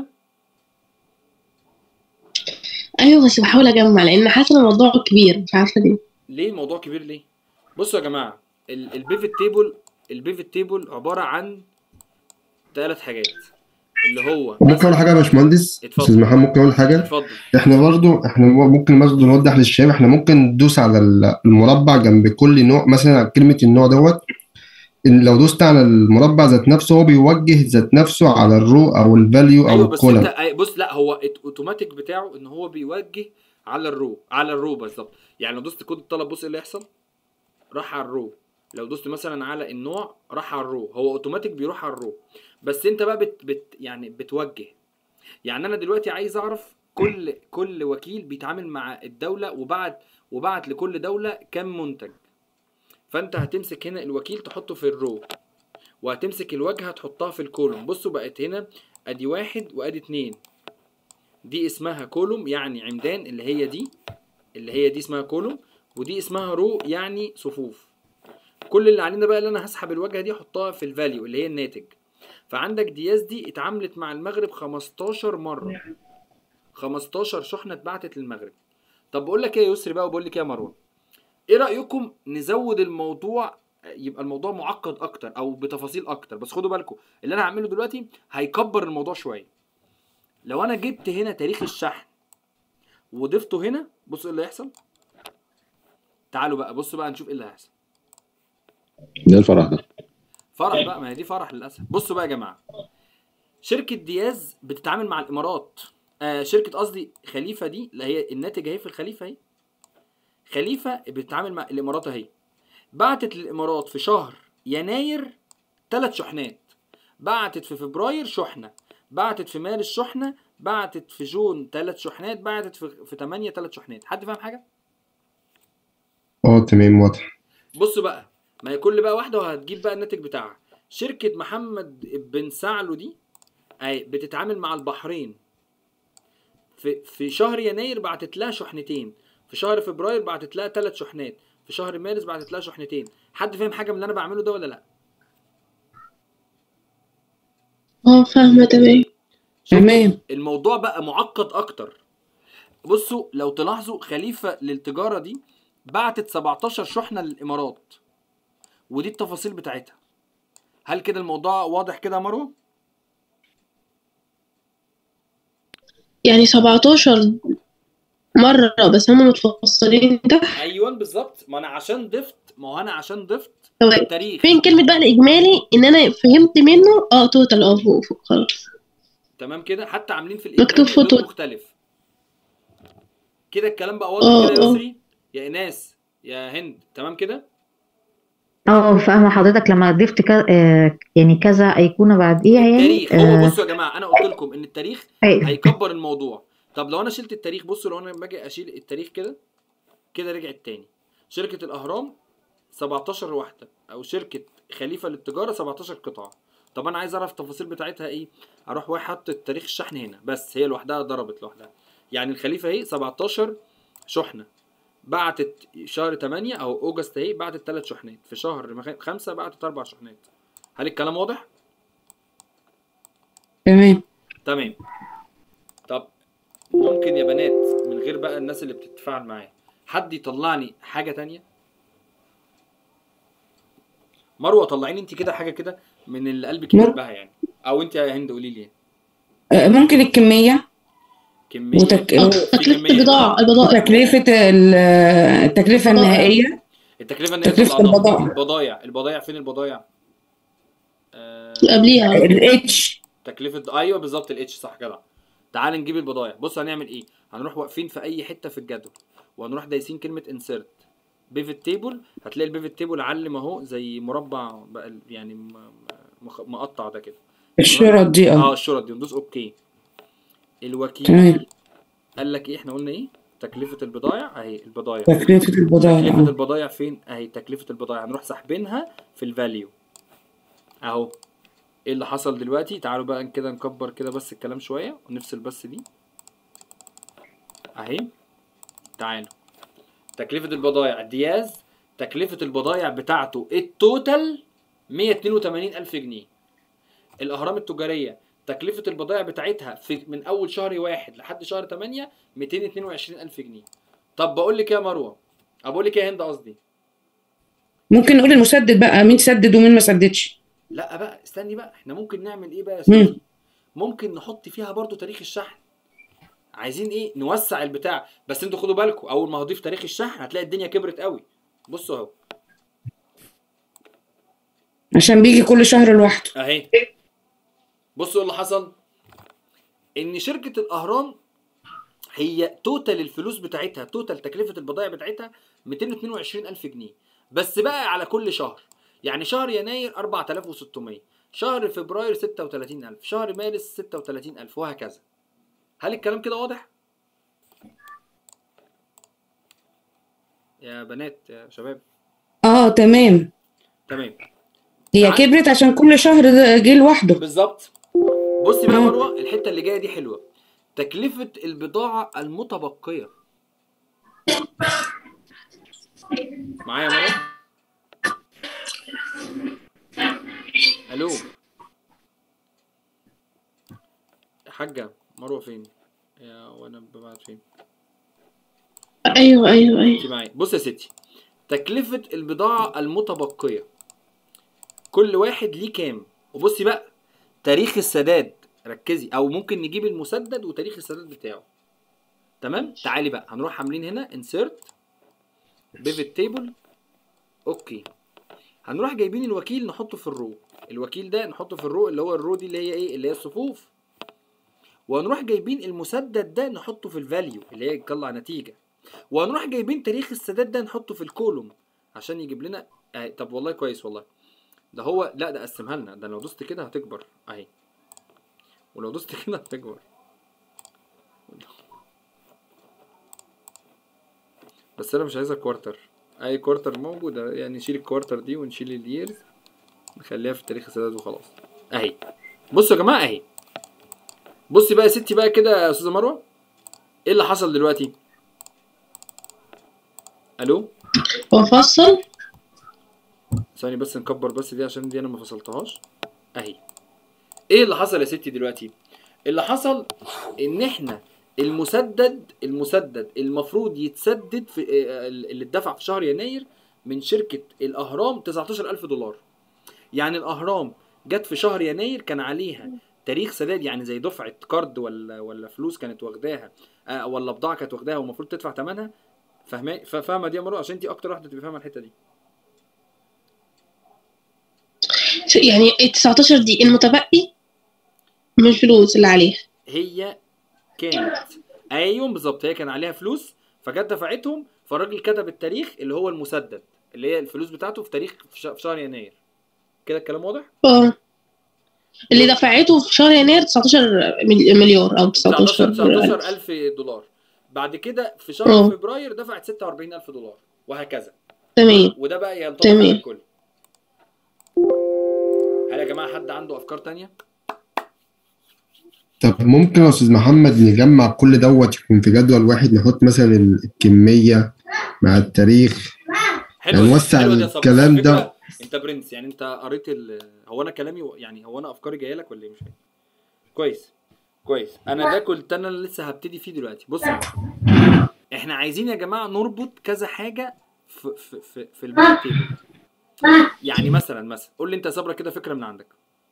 ايوه بس بحاول اجمع لان حاسه الموضوع كبير مش عارفه ليه ليه الموضوع كبير ليه؟ بصوا يا جماعه البيفت تيبل البيفت تيبل عباره عن ثلاث حاجات اللي هو ممكن اقول حاجه يا باشمهندس اتفضل. استاذ محمد ممكن اقول حاجه اتفضل احنا برضو احنا ممكن برضو نوضح للشباب احنا ممكن ندوس على المربع جنب كل نوع مثلا على كلمه النوع دوت إن لو دوست على المربع ذات نفسه هو بيوجه ذات نفسه على الرو او الفاليو او ايوه بس الكولم انت أي- بص لا هو ات- اوتوماتيك بتاعه ان هو بيوجه على الرو على الرو بالظبط يعني لو دوست كود الطلب بص ايه اللي يحصل راح على الرو لو دوست مثلا على النوع راح على الرو هو اوتوماتيك بيروح على الرو بس انت بقى بت, بت يعني بتوجه يعني انا دلوقتي عايز اعرف كل كل وكيل بيتعامل مع الدوله وبعت وبعت لكل دوله كام منتج فانت هتمسك هنا الوكيل تحطه في الرو وهتمسك الواجهه تحطها في الكولوم بصوا بقت هنا ادي واحد وادي اتنين دي اسمها كولوم يعني عمدان اللي هي دي اللي هي دي اسمها كولوم ودي اسمها رو يعني صفوف كل اللي علينا بقى اللي انا هسحب الواجهه دي احطها في الفاليو اللي هي الناتج فعندك دياز دي اتعاملت مع المغرب 15 مره 15 شحنه اتبعتت للمغرب طب بقول لك ايه يا يسري بقى وبقول لك ايه يا مروه ايه رايكم نزود الموضوع يبقى الموضوع معقد اكتر او بتفاصيل اكتر بس خدوا بالكم اللي انا هعمله دلوقتي هيكبر الموضوع شويه لو انا جبت هنا تاريخ الشحن وضفته هنا بصوا ايه اللي هيحصل تعالوا بقى بصوا بقى نشوف ايه اللي هيحصل ده الفرح ده فرح بقى ما هي دي فرح للاسف بصوا بقى يا جماعه شركه دياز بتتعامل مع الامارات آه شركه قصدي خليفه دي اللي هي الناتج اهي في الخليفه اهي خليفه بتتعامل مع الامارات اهي بعتت للامارات في شهر يناير ثلاث شحنات بعتت في فبراير شحنه بعتت في مارس شحنه بعتت في جون ثلاث شحنات بعتت في في 8 ثلاث شحنات حد فاهم حاجه اه تمام واضح بصوا بقى ما هي كل بقى واحده وهتجيب بقى الناتج بتاعها شركه محمد بن سعلو دي اي بتتعامل مع البحرين في في شهر يناير بعتت لها شحنتين في شهر فبراير بعتت لها ثلاث شحنات في شهر مارس بعتت لها شحنتين حد فاهم حاجه من اللي انا بعمله ده ولا لا اه فاهمه تمام تمام الموضوع بقى معقد اكتر بصوا لو تلاحظوا خليفه للتجاره دي بعتت 17 شحنه للامارات ودي التفاصيل بتاعتها هل كده الموضوع واضح كده يا مروه يعني 17 مرة بس هم متفصلين تحت ايوه بالظبط ما انا عشان ضفت ما هو انا عشان ضفت طب التاريخ فين كلمة بقى الإجمالي إن أنا فهمت منه اه توتال اه فوق فوق خلاص تمام كده حتى عاملين في مكتوب الإجمالي لون فوتو. مختلف كده الكلام بقى واضح اه، كده يا اه. يسري يا ايناس يا هند تمام كده اه فاهمه حضرتك لما ضفت ك... آه، يعني كذا ايقونه بعديها يعني التاريخ هو آه، بصوا يا جماعه انا قلت لكم ان التاريخ أيوة. هيكبر الموضوع طب لو انا شلت التاريخ بصوا لو انا لما اجي اشيل التاريخ كده كده رجعت تاني شركه الاهرام 17 واحده او شركه خليفه للتجاره 17 قطعه طب انا عايز اعرف التفاصيل بتاعتها ايه اروح واحد حط تاريخ الشحن هنا بس هي لوحدها ضربت لوحدها يعني الخليفه اهي 17 شحنه بعتت شهر 8 او اوجست اهي بعتت ثلاث شحنات في شهر 5 بعتت اربع شحنات هل الكلام واضح تمام تمام طب ممكن يا بنات من غير بقى الناس اللي بتتفاعل معايا حد يطلعني حاجه تانية مروه طلعيني انت كده حاجه كده من اللي قلبك مر- يحبها يعني او انت يا هند قولي لي آه، ممكن الكمية كميه وتك... اه في تكلفة كمية البضاعة البضائع وتكلفة ال- التكلفة النهائية التكلفه ان هي تكلفة تطلع البضائع. البضايع البضايع فين البضايع آه... اللي قبليها الاتش تكلفه ايوه بالظبط الاتش صح جدع تعال نجيب البضايع بص هنعمل ايه هنروح واقفين في اي حته في الجدول وهنروح دايسين كلمه انسيرت بيفت تيبل هتلاقي البيفت تيبل علم اهو زي مربع بقى يعني م- مخ- مقطع ده كده الشرط دي اه اه الشرط دي ندوس اوكي الوكيل تمام. قال لك ايه احنا قلنا ايه تكلفه البضائع اهي البضائع تكلفة البضائع تكلفة اه البضائع فين؟ اهي تكلفة البضائع هنروح ساحبينها في الفاليو اهو ايه اللي حصل دلوقتي؟ تعالوا بقى كده نكبر كده بس الكلام شوية ونفصل بس دي اهي تعالوا تكلفة البضائع دياز تكلفة البضائع بتاعته التوتال 182 ألف جنيه الأهرام التجارية تكلفة البضائع بتاعتها في من أول شهر واحد لحد شهر 8 222 ألف جنيه طب بقول لك إيه يا مروة أه بقول لك إيه يا هند قصدي ممكن نقول المسدد بقى مين سدد ومين ما سددش لا بقى استني بقى احنا ممكن نعمل ايه بقى يا مم. سيدي ممكن نحط فيها برضو تاريخ الشحن عايزين ايه نوسع البتاع بس انتوا خدوا بالكم اول ما هضيف تاريخ الشحن هتلاقي الدنيا كبرت قوي بصوا اهو عشان بيجي كل شهر لوحده اهي بصوا اللي حصل ان شركه الاهرام هي توتال الفلوس بتاعتها توتال تكلفه البضائع بتاعتها 222 الف جنيه بس بقى على كل شهر يعني شهر يناير 4600 شهر فبراير 36000 شهر مارس 36000 وهكذا هل الكلام كده واضح يا بنات يا شباب اه تمام تمام هي تعال. كبرت عشان كل شهر ده جه لوحده بالظبط بصي بقى يا مم. مروه الحته اللي جايه دي حلوه تكلفه البضاعه المتبقيه معايا يا مروه الو يا حاجه مروه فين يا وانا ببعت فين ايوه ايوه ايوه انت معايا بص يا ستي تكلفة البضاعة المتبقية كل واحد ليه كام وبصي بقى تاريخ السداد ركزي او ممكن نجيب المسدد وتاريخ السداد بتاعه تمام تعالي بقى هنروح عاملين هنا انسيرت بيفت تيبل اوكي هنروح جايبين الوكيل نحطه في الرو الوكيل ده نحطه في الرو اللي هو الرو دي اللي هي ايه اللي هي الصفوف وهنروح جايبين المسدد ده نحطه في الفاليو اللي هي يطلع نتيجه وهنروح جايبين تاريخ السداد ده نحطه في الكولوم عشان يجيب لنا آه طب والله كويس والله ده هو لا ده قسمها لنا ده لو دوست كده هتكبر اهي ولو دوست كده هتكبر بس انا مش عايزها كوارتر اي كوارتر موجوده يعني نشيل الكوارتر دي ونشيل اليرز نخليها في تاريخ السداد وخلاص اهي بصوا يا جماعه اهي بصي بقى يا ستي بقى كده يا استاذه مروه ايه اللي حصل دلوقتي الو هو فصل ثانية بس نكبر بس دي عشان دي انا ما فصلتهاش اهي ايه اللي حصل يا ستي دلوقتي اللي حصل ان احنا المسدد المسدد المفروض يتسدد في آه، اللي اتدفع في شهر يناير من شركة الاهرام 19000 دولار يعني الاهرام جت في شهر يناير كان عليها تاريخ سداد يعني زي دفعة كارد ولا ولا فلوس كانت واخداها آه، ولا بضاعة كانت واخداها والمفروض تدفع ثمنها فاهمه فاهمه دي يا مروه عشان انت اكتر واحده تبقى فاهمه الحته دي يعني ال 19 دي المتبقي من الفلوس اللي عليها هي كانت ايوه بالظبط هي كان عليها فلوس فجت دفعتهم فالراجل كتب التاريخ اللي هو المسدد اللي هي الفلوس بتاعته في تاريخ في ش- في شهر يناير كده الكلام واضح اه اللي دفعته في شهر يناير 19 مل- مليار او 19 19 19 الف دولار بعد كده في شهر اه. فبراير دفعت 46 الف دولار وهكذا تمام وده بقى ينطبق تمام. على الكل هل يا جماعه حد عنده افكار تانية طب ممكن يا استاذ محمد نجمع كل دوت يكون في جدول واحد نحط مثلا الكميه مع التاريخ حلو يعني نوسع حلو دي يا صبري. الكلام على فكرة ده. انت برنس يعني انت قريت ال... هو انا كلامي و- يعني هو انا افكاري جايه لك ولا ايه مش فاهم كويس كويس انا ده كنت انا اللي لسه هبتدي فيه دلوقتي بص يا جماعة. احنا عايزين يا جماعه نربط كذا حاجه في في في, في البيت تيبل يعني مثلا مثلا قول لي انت يا صبرا كده فكره من عندك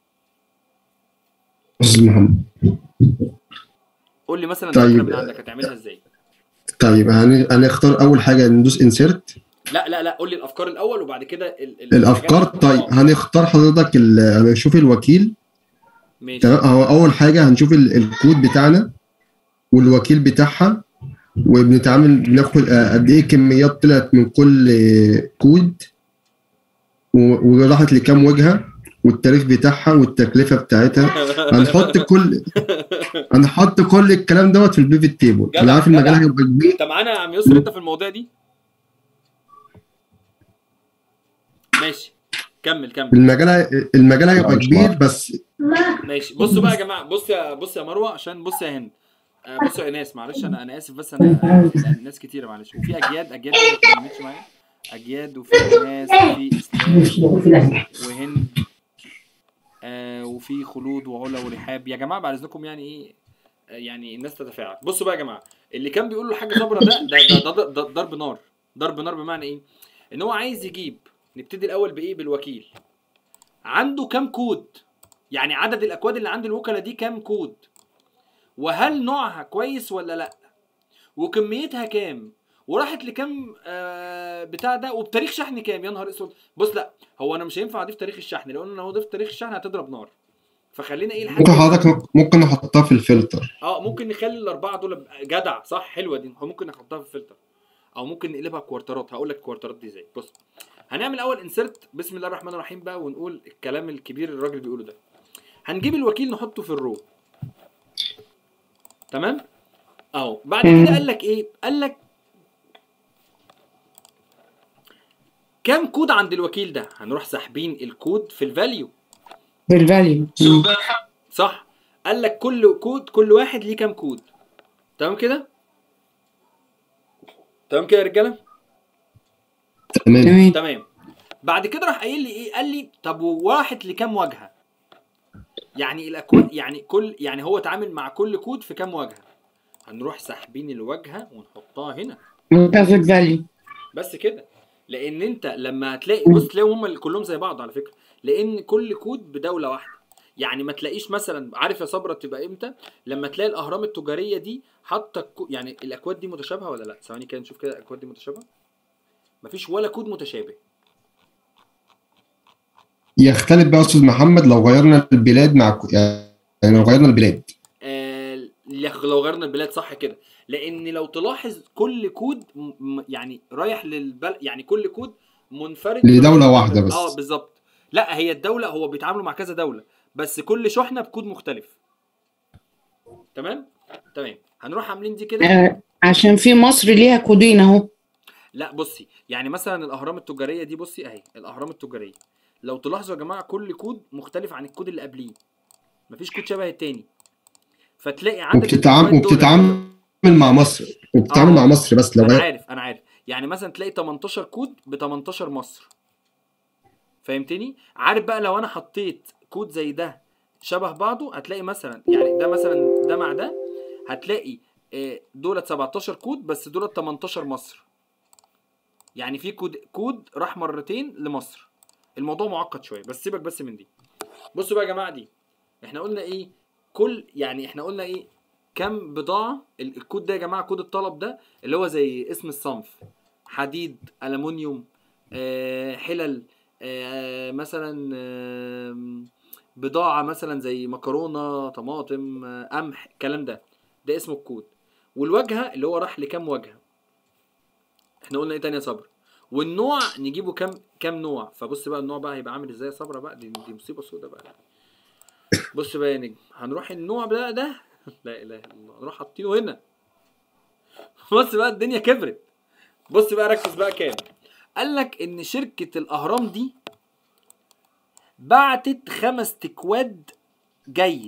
استاذ محمد قول لي مثلا طيب. فكره من عندك هتعملها ازاي طيب هن- هنختار اول حاجه ندوس انسيرت لا لا لا قول لي الافكار الاول وبعد كده ال... ال- الافكار الحاجات- طيب آه، هنختار حضرتك ال- هنشوف الوكيل ماشي تمام هو اول حاجه هنشوف ال- الكود بتاعنا والوكيل بتاعها وبنتعامل بناخد آه، قد ايه كميات طلعت من كل آه، كود و- وراحت لكام وجهه والتاريخ بتاعها والتكلفه بتاعتها هنحط كل هنحط كل الكلام دوت في البيفت تيبل جدع، انا عارف المجال جدع. هيبقى كبير انت معانا يا عم يسر انت في المواضيع دي ماشي كمل كمل المجال هي- المجال هيبقى لا، مش كبير معاك. بس ماشي بصوا بقى يا جماعه بص يا بص يا مروه عشان بص يا هند آه، بصوا يا ايناس معلش انا انا اسف بس انا لأن ناس كتيره معلش وفي اجياد اجياد ما اتكلمتش معايا اجياد وفي ايناس وفي اسلام وهند آه وفي خلود وعلا ورحاب يا جماعه بعد اذنكم يعني ايه آه، يعني الناس تتفاعل بصوا بقى يا جماعه اللي كان بيقول له حاجه صبره ده ده, ده, ده, ده ضرب نار ضرب نار بمعنى ايه ان هو عايز يجيب نبتدي الاول بايه بالوكيل عنده كام كود يعني عدد الاكواد اللي عند الوكلاء دي كام كود وهل نوعها كويس ولا لا وكميتها كام وراحت لكام آه بتاع ده وبتاريخ شحن كام يا نهار اسود بص لا هو انا مش هينفع اضيف تاريخ الشحن لو انا لو ضفت تاريخ الشحن هتضرب نار فخلينا ايه ممكن الحاجه حضرتك ممكن نحطها في الفلتر اه ممكن نخلي الاربعه دول جدع صح حلوه دي ممكن نحطها في الفلتر او ممكن نقلبها كوارترات هقول لك الكوارترات دي ازاي بص هنعمل اول انسرت بسم الله الرحمن الرحيم بقى ونقول الكلام الكبير اللي الراجل بيقوله ده هنجيب الوكيل نحطه في الرو تمام اهو بعد كده قال لك ايه قال لك كام كود عند الوكيل ده هنروح ساحبين الكود في الفاليو بالفاليو مم. صح قال لك كل كود كل واحد ليه كام كود تمام كده تمام كده يا رجاله تمام تمام تمام بعد كده راح قايل لي ايه قال لي طب وراحت لكام واجهه يعني الاكواد يعني كل يعني هو اتعامل مع كل كود في كام واجهه هنروح ساحبين الواجهه ونحطها هنا وتاخد فاليو بس كده لان انت لما هتلاقي بص تلاقيهم هم كلهم زي بعض على فكره لان كل كود بدوله واحده يعني ما تلاقيش مثلا عارف يا صبره تبقى امتى لما تلاقي الاهرام التجاريه دي حاطه الكو- يعني الاكواد دي متشابهه ولا لا ثواني كده نشوف كده الاكواد دي متشابهه مفيش ولا كود متشابه يختلف بقى يا استاذ محمد لو غيرنا البلاد مع ك- يعني لو غيرنا البلاد آه لو غيرنا البلاد صح كده لان لو تلاحظ كل كود م- م- يعني رايح للبلد يعني كل كود منفرد لدولة واحدة بس. اه بالظبط لا هي الدوله هو بيتعاملوا مع كذا دوله بس كل شحنه بكود مختلف تمام تمام هنروح عاملين دي كده آه، عشان في مصر ليها كودين اهو لا بصي يعني مثلا الاهرام التجاريه دي بصي اهي الاهرام التجاريه لو تلاحظوا يا جماعه كل كود مختلف عن الكود اللي قبليه مفيش كود شبه التاني فتلاقي عدد وبتتعامل الأكواد دول- وبتتعامل مع مصر وبتتعامل آه. مع مصر بس لو انا غير عارف انا عارف يعني مثلا تلاقي 18 كود ب 18 مصر فهمتني عارف بقى لو انا حطيت كود زي ده شبه بعضه هتلاقي مثلا يعني ده مثلا ده مع ده هتلاقي آه، دولت 17 كود بس دولت 18 مصر يعني في كود كود راح مرتين لمصر الموضوع معقد شويه بس سيبك بس من دي بصوا بقى يا جماعه دي احنا قلنا ايه كل يعني احنا قلنا ايه كم بضاعه ال- الكود ده يا جماعه كود الطلب ده اللي هو زي اسم الصنف حديد ألمونيوم آه، حلل آه، مثلا آم، بضاعة مثلا زي مكرونة طماطم آه، قمح الكلام ده ده اسمه الكود والواجهة اللي هو راح لكام واجهة احنا قلنا ايه تاني يا صبر والنوع نجيبه كام كام نوع فبص بقى النوع بقى هيبقى عامل ازاي يا صبرا بقى دي, دي مصيبه سودة بقى بص بقى يا نجم هنروح النوع ده ده لا اله الا الله نروح حاطينه هنا بص بقى الدنيا كبرت بص بقى ركز بقى كام قال لك ان شركه الاهرام دي بعتت خمس تكواد جيد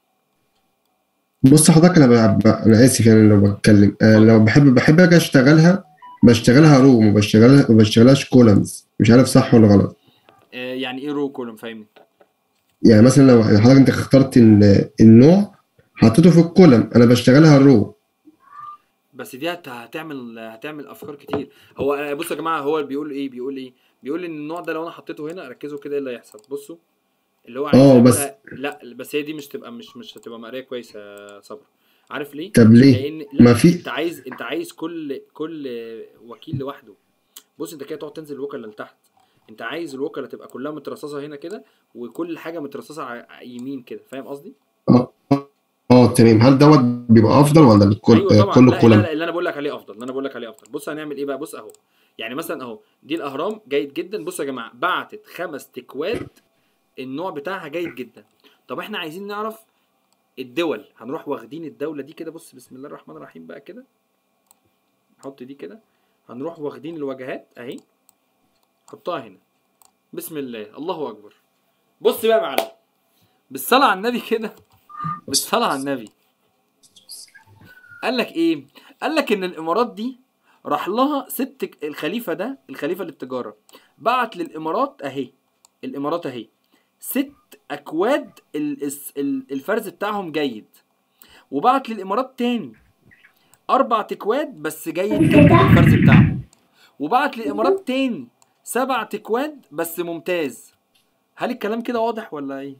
بص حضرتك انا ب... ب... انا اسف يعني لو بتكلم آه لو بحب بحب اجي اشتغلها بشتغلها رو ما بشتغلها ما بشتغلهاش كولمز مش عارف صح ولا غلط آه يعني ايه رو كولوم فاهمني يعني مثلا لو حضرتك انت اخترت ال- النوع حطيته في الكولم انا بشتغلها رو بس دي هت- هتعمل هتعمل افكار كتير هو بصوا يا جماعه هو بيقول ايه بيقول ايه بيقول ان النوع ده لو انا حطيته هنا ركزوا كده ايه اللي هيحصل بصوا اللي هو عايز اه، يعملها- بس- لا بس هي دي مش تبقى مش مش هتبقى مقريه كويسه يا صبر عارف ليه طب ليه؟ لان لا ما في- انت عايز انت عايز كل كل وكيل لوحده بص انت كده تقعد تنزل الوكلاء لتحت انت عايز الوكلاء تبقى كلها مترصصه هنا كده وكل حاجه مترصصه على يمين كده فاهم قصدي اه اه تمام هل دوت بيبقى افضل ولا الكل ايوه طبعا كله لا, لا, كولم لا اللي انا بقول لك عليه افضل اللي انا بقول لك عليه افضل بص هنعمل ايه بقى بص اهو يعني مثلا اهو دي الاهرام جيد جدا بصوا يا جماعه بعتت خمس تكواد النوع بتاعها جيد جدا طب احنا عايزين نعرف الدول هنروح واخدين الدوله دي كده بص بسم الله الرحمن الرحيم بقى كده نحط دي كده هنروح واخدين الواجهات اهي حطها هنا بسم الله الله اكبر بص بقى يا معلم بالصلاه على النبي كده بالصلاه على النبي قال لك ايه قال لك ان الامارات دي راح لها ست الخليفه ده الخليفه للتجاره بعت للامارات اهي الامارات اهي ست اكواد ال- الس- ال- الفرز بتاعهم جيد وبعت للامارات تاني اربع تكواد بس جيد جدا الفرز بتاعهم وبعت للامارات تاني سبع تكواد بس ممتاز هل الكلام كده واضح ولا ايه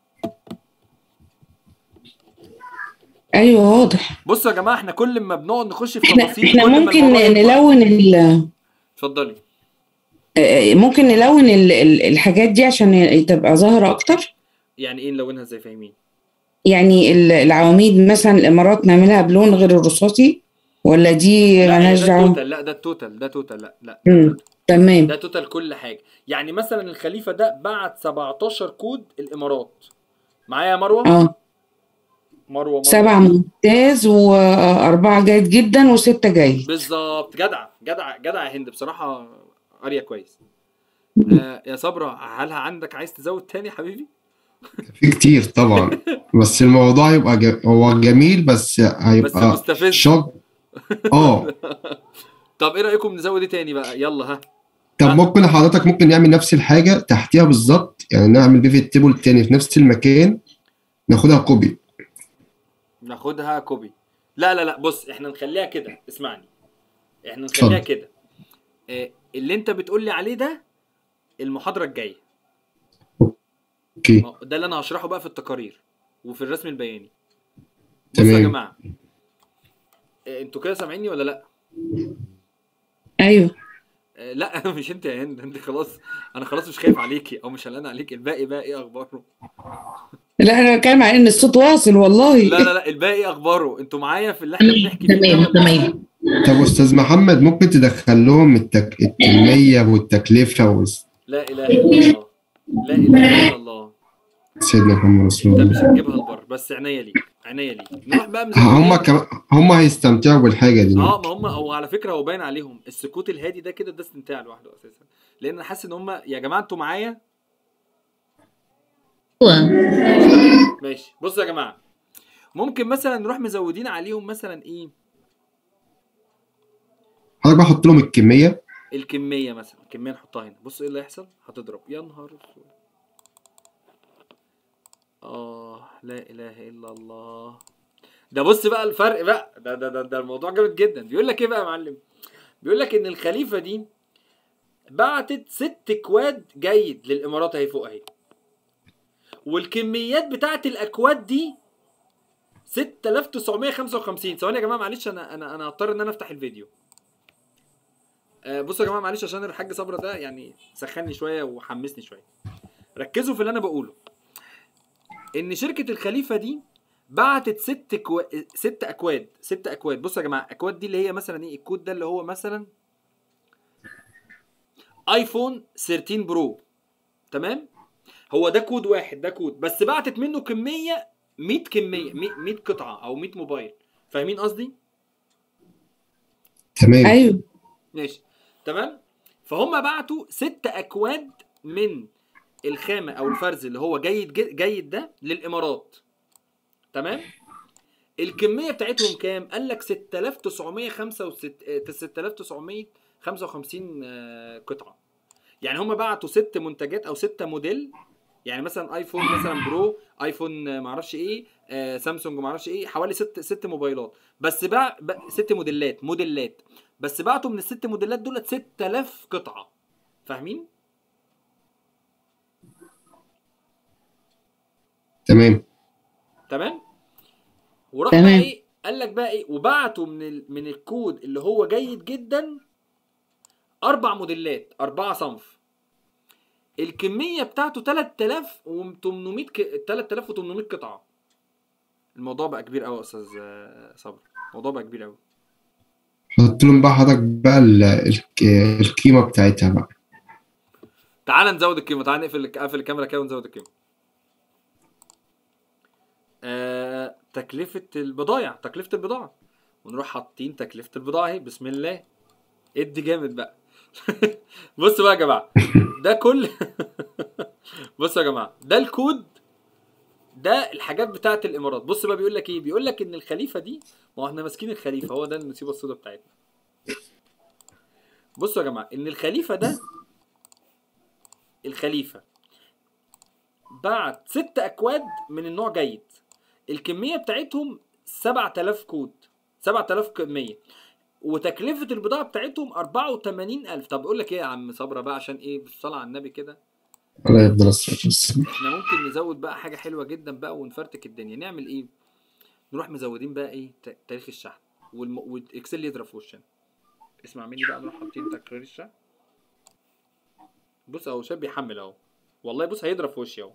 ايوه واضح بصوا يا جماعه احنا كل ما بنقعد نخش في احنا تفاصيل احنا كل ما ممكن الموضوع يكبر. نلون ال اتفضلي آه، ممكن نلون ال- ال- الحاجات دي عشان تبقى ظاهرة اكتر يعني ايه نلونها ازاي فاهمين يعني ال- العواميد مثلا الامارات نعملها بلون غير الرصاصي ولا دي لا ملهاش ده دعوة توتال لا ده التوتال ده توتال لا لا مم، تمام ده توتال كل حاجه يعني مثلا الخليفه ده بعت 17 كود الامارات معايا يا مروه اه مروه مروه سبعة ممتاز وأربعة جيد جدا وستة جيد بالظبط جدع جدع جدع يا هند بصراحه قاريه كويس آه يا صبرا هل عندك عايز تزود تاني يا حبيبي في كتير طبعا بس الموضوع يبقى ج... هو جميل بس بس هيبقى مستفز شاق اه طب ايه رايكم نزود ايه تاني بقى يلا ها طب ممكن حضرتك ممكن نعمل نفس الحاجة تحتيها بالظبط يعني نعمل بيفت تيبل تاني في نفس المكان ناخدها كوبي ناخدها كوبي لا لا لا بص احنا نخليها كده اسمعني احنا نخليها اتفضل. كده اه اللي انت بتقول لي عليه ده المحاضره الجايه اوكي اه، ده اللي انا هشرحه بقى في التقارير وفي الرسم البياني بصوا يا تمام. جماعه اه، انتوا كده سامعيني ولا لا أيوه اه، لا مش انت يا هند انت خلاص انا خلاص مش خايف عليكي او مش قلقان عليك الباقي بقى ايه اخباره لا أنا بتكلم على إن الصوت واصل والله لا لا لا الباقي ايه اخباره انتوا معايا في اللي احنا بنحكي فيه ده تمام ولا- تمام طب استاذ محمد ممكن تدخل لهم التك... الكمية والتكلفة وس... لا اله الا الله لا اله الا الله سيدنا محمد رسول انت مش الله هتجيبها لبر بس عينيا ليك عينيا ليك نروح بقى هم مزودين كمان هم هيستمتعوا بالحاجة دي اه ما هم هو على فكره هو باين عليهم السكوت الهادي ده كده ده استمتاع لوحده اساسا لان انا حاسس ان هم يا جماعه انتوا معايا ماشي بصوا يا جماعه ممكن مثلا نروح مزودين عليهم مثلا ايه حضرتك بحط لهم الكمية الكميه مثلا الكميه نحطها هنا بصوا ايه اللي هيحصل هتضرب يا نهار اسود اه لا اله الا الله ده بص بقى الفرق بقى ده ده ده, ده الموضوع جامد جدا بيقول لك ايه بقى يا معلم بيقول لك ان الخليفه دي بعتت ست كواد جيد للامارات اهي فوق اهي والكميات بتاعت الاكواد دي 6955 ثواني يا جماعه معلش انا انا انا هضطر ان انا افتح الفيديو آه، بصوا يا جماعه معلش عشان الحاج صبرا ده يعني سخني شويه وحمسني شويه ركزوا في اللي انا بقوله ان شركه الخليفه دي بعتت ست كو... ست اكواد ست اكواد بصوا يا جماعه اكواد دي اللي هي مثلا ايه الكود ده اللي هو مثلا ايفون 13 برو تمام هو ده كود واحد ده كود بس بعتت منه كميه 100 كميه 100 100 قطعه او 100 موبايل فاهمين قصدي تمام ايوه ماشي تمام فهم بعتوا ست اكواد من الخامه او الفرز اللي هو جيد جي- جيد ده للامارات تمام الكميه بتاعتهم كام قال لك 6965 6955 آه، قطعه يعني هم بعتوا ست منتجات او ستة موديل يعني مثلا ايفون مثلا برو ايفون آه، معرفش ايه آه، سامسونج معرفش ايه حوالي ست ست موبايلات بس باع ب- ست موديلات موديلات بس بعتوا من الست موديلات دولت 6000 قطعه فاهمين تمام تمام وراح تمام. بقى ايه قال لك بقى ايه وبعتوا من ال... من الكود اللي هو جيد جدا اربع موديلات اربعه صنف الكميه بتاعته 3800 ك... 3800 قطعه الموضوع بقى كبير قوي يا استاذ آه، صبري الموضوع بقى كبير قوي حط لهم بقى حضرتك بقى ال- ال- القيمة بتاعتها بقى تعال نزود القيمه تعال نقفل نقفل الكاميرا كده ونزود القيمه آه، تكلفة البضايع تكلفة البضاعة ونروح حاطين تكلفة البضاعة اهي بسم الله ادي جامد بقى بصوا بقى يا جماعة ده كل بصوا يا جماعة ده الكود ده الحاجات بتاعت الامارات بص بقى بيقول لك ايه بيقول لك ان الخليفة دي ما هو احنا ماسكين الخليفة هو ده المصيبة السوداء بتاعتنا بصوا يا جماعة ان الخليفة ده الخليفة بعت ست اكواد من النوع جيد الكميه بتاعتهم 7000 كود 7000 كميه وتكلفه البضاعه بتاعتهم 84000 طب اقول لك ايه يا عم صبره بقى عشان ايه بالصلاه على النبي كده الله يفضل الصلاة والسلام احنا ممكن نزود بقى حاجه حلوه جدا بقى ونفرتك الدنيا نعمل ايه نروح مزودين بقى ايه ت- تاريخ الشحن والم... والاكسل يضرب في وشنا اسمع مني بقى نروح حاطين تكرير الشحن بص اهو شاب بيحمل اهو والله بص هيضرب في وشي اهو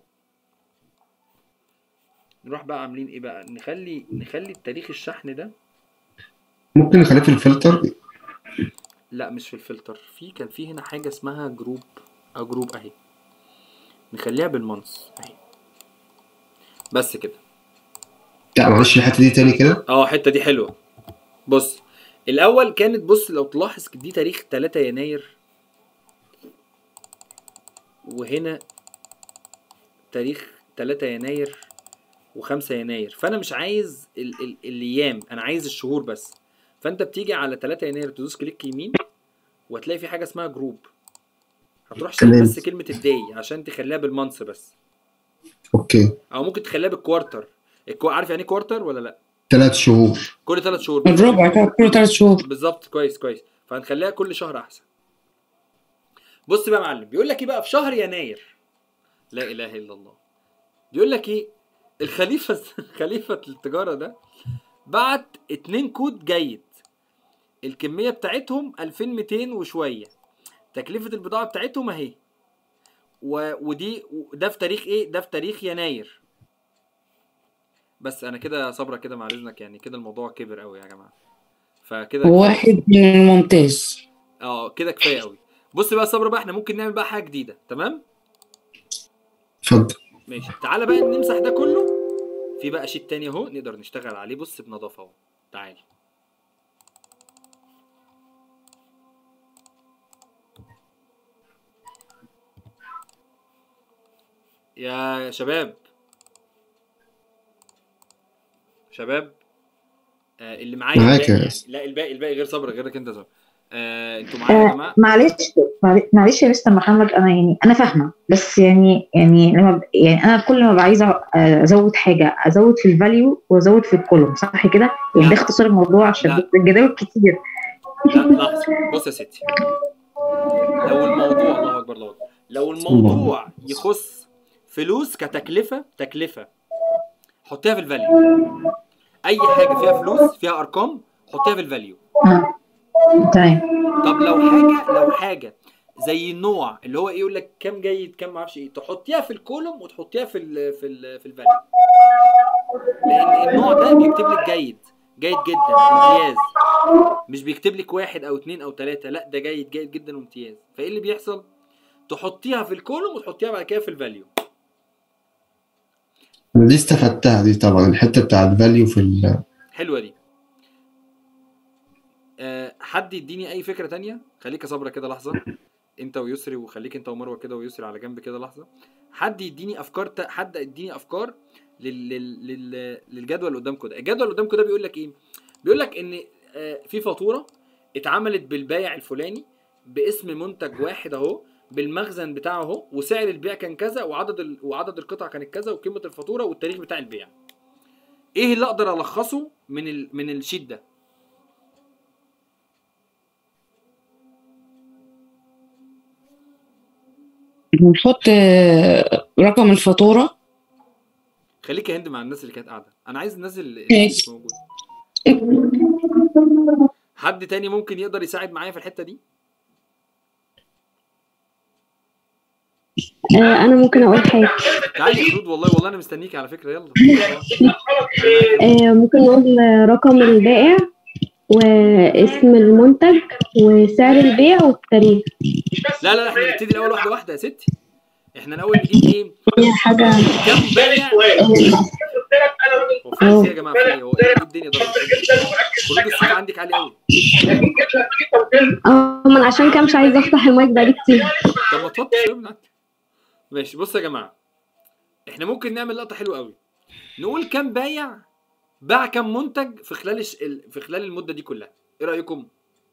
نروح بقى عاملين ايه بقى نخلي نخلي التاريخ الشحن ده ممكن نخليه في الفلتر لا مش في الفلتر في كان في هنا حاجه اسمها جروب او جروب اهي نخليها بالمنص اهي بس كده لا معلش الحتة دي تاني كده اه الحته دي حلوه بص الاول كانت بص لو تلاحظ دي تاريخ 3 يناير وهنا تاريخ 3 يناير و5 يناير فانا مش عايز ال ال الايام انا عايز الشهور بس فانت بتيجي على 3 يناير تدوس كليك يمين وهتلاقي في حاجه اسمها جروب هتروح شايل تمام. بس كلمه الداي عشان تخليها بالمانث بس اوكي او ممكن تخليها بالكوارتر الكو... عارف يعني ايه كوارتر ولا لا ثلاث شهور كل ثلاث شهور الربع كده كل ثلاث شهور بالظبط كويس كويس فهنخليها كل شهر احسن بص بقى يا معلم بيقول لك ايه بقى في شهر يناير لا اله الا الله بيقول لك ايه الخليفه خليفه التجاره ده بعت اتنين كود جيد الكميه بتاعتهم 2200 وشويه تكلفه البضاعه بتاعتهم اهي و... ودي ده في تاريخ ايه ده في تاريخ يناير بس انا كده صبرا كده مع اذنك يعني كده الموضوع كبر قوي يا جماعه فكده واحد من الممتاز اه كده كفايه قوي بص بقى صبر بقى احنا ممكن نعمل بقى حاجه جديده تمام اتفضل ماشي تعالى بقى نمسح ده كله في بقى شيت تاني اهو نقدر نشتغل عليه بص بنظافه اهو تعالى يا شباب شباب آه اللي معايا معاك الباقي يا يعني. ياسر. لا الباقي الباقي غير صبر غيرك انت صبر آه انتوا معايا يا آه جماعه معلش معل- معلش يا مستر محمد انا يعني انا فاهمه بس يعني يعني لما ب- يعني انا كل ما ببقى عايزه آه، ازود حاجه ازود في الفاليو وازود في الكولوم صح كده؟ يعني ده اختصار الموضوع عشان لا. بس الجداول كتير لا لحظة بص يا ستي لو الموضوع الله اكبر الله اكبر لو الموضوع يخص فلوس كتكلفة تكلفة حطيها في الفاليو اي حاجة فيها فلوس فيها ارقام حطيها في الفاليو اه تمام طب لو حاجة لو حاجة زي النوع اللي هو ايه يقول لك كام جيد كام معرفش ايه تحطيها في الكولوم وتحطيها في ال في ال في الفاليو لان النوع ده بيكتب لك جيد جيد جدا امتياز مش بيكتب لك واحد او اتنين او تلاته لا ده جيد جيد جدا وامتياز فايه اللي بيحصل تحطيها في الكولوم وتحطيها بعد كده في الفاليو دي استفدتها دي طبعا الحته بتاعت فاليو في ال حلوه دي أه حد يديني اي فكره تانية خليك يا صبرا كده لحظه انت ويسري وخليك انت ومروه كده ويسري على جنب كده لحظه حد يديني افكار ت... حد يديني افكار لل... لل... لل... للجدول اللي قدامكم ده الجدول اللي قدامكم ده بيقول لك ايه بيقول لك ان آه، في فاتوره اتعملت بالبايع الفلاني باسم منتج واحد اهو بالمخزن بتاعه اهو وسعر البيع كان كذا وعدد ال... وعدد القطع كانت كذا وقيمه الفاتوره والتاريخ بتاع البيع ايه اللي اقدر الخصه من ال... من الشيت ده بنحط آه، رقم الفاتورة خليك يا هند مع الناس اللي كانت قاعده انا عايز الناس اللي اللي ماشي. مش موجوده حد تاني ممكن يقدر يساعد معايا في الحته دي آه، أنا ممكن أقول حاجة تعالي يا خلود والله والله انا مستنيك على فكره يلا آه، ممكن نقول رقم البائع واسم المنتج وسعر البيع والتاريخ لا لا لا احنا نبتدي الاول واحده واحده يا ستي احنا الاول نجيب ايه هي حاجة كم بايع هو في إيه يا جماعه في إيه؟ هو ايه الدنيا ده خروج الصوت عندك عالي قوي اه ما أنا عشان كده مش عايزة أفتح المايك بقالي كتير طب ما تفضل شويه من عندك ماشي بص يا جماعه احنا ممكن نعمل لقطه حلوه قوي نقول كم بايع باع كم منتج في خلال الش... ال- في خلال المده دي كلها ايه رايكم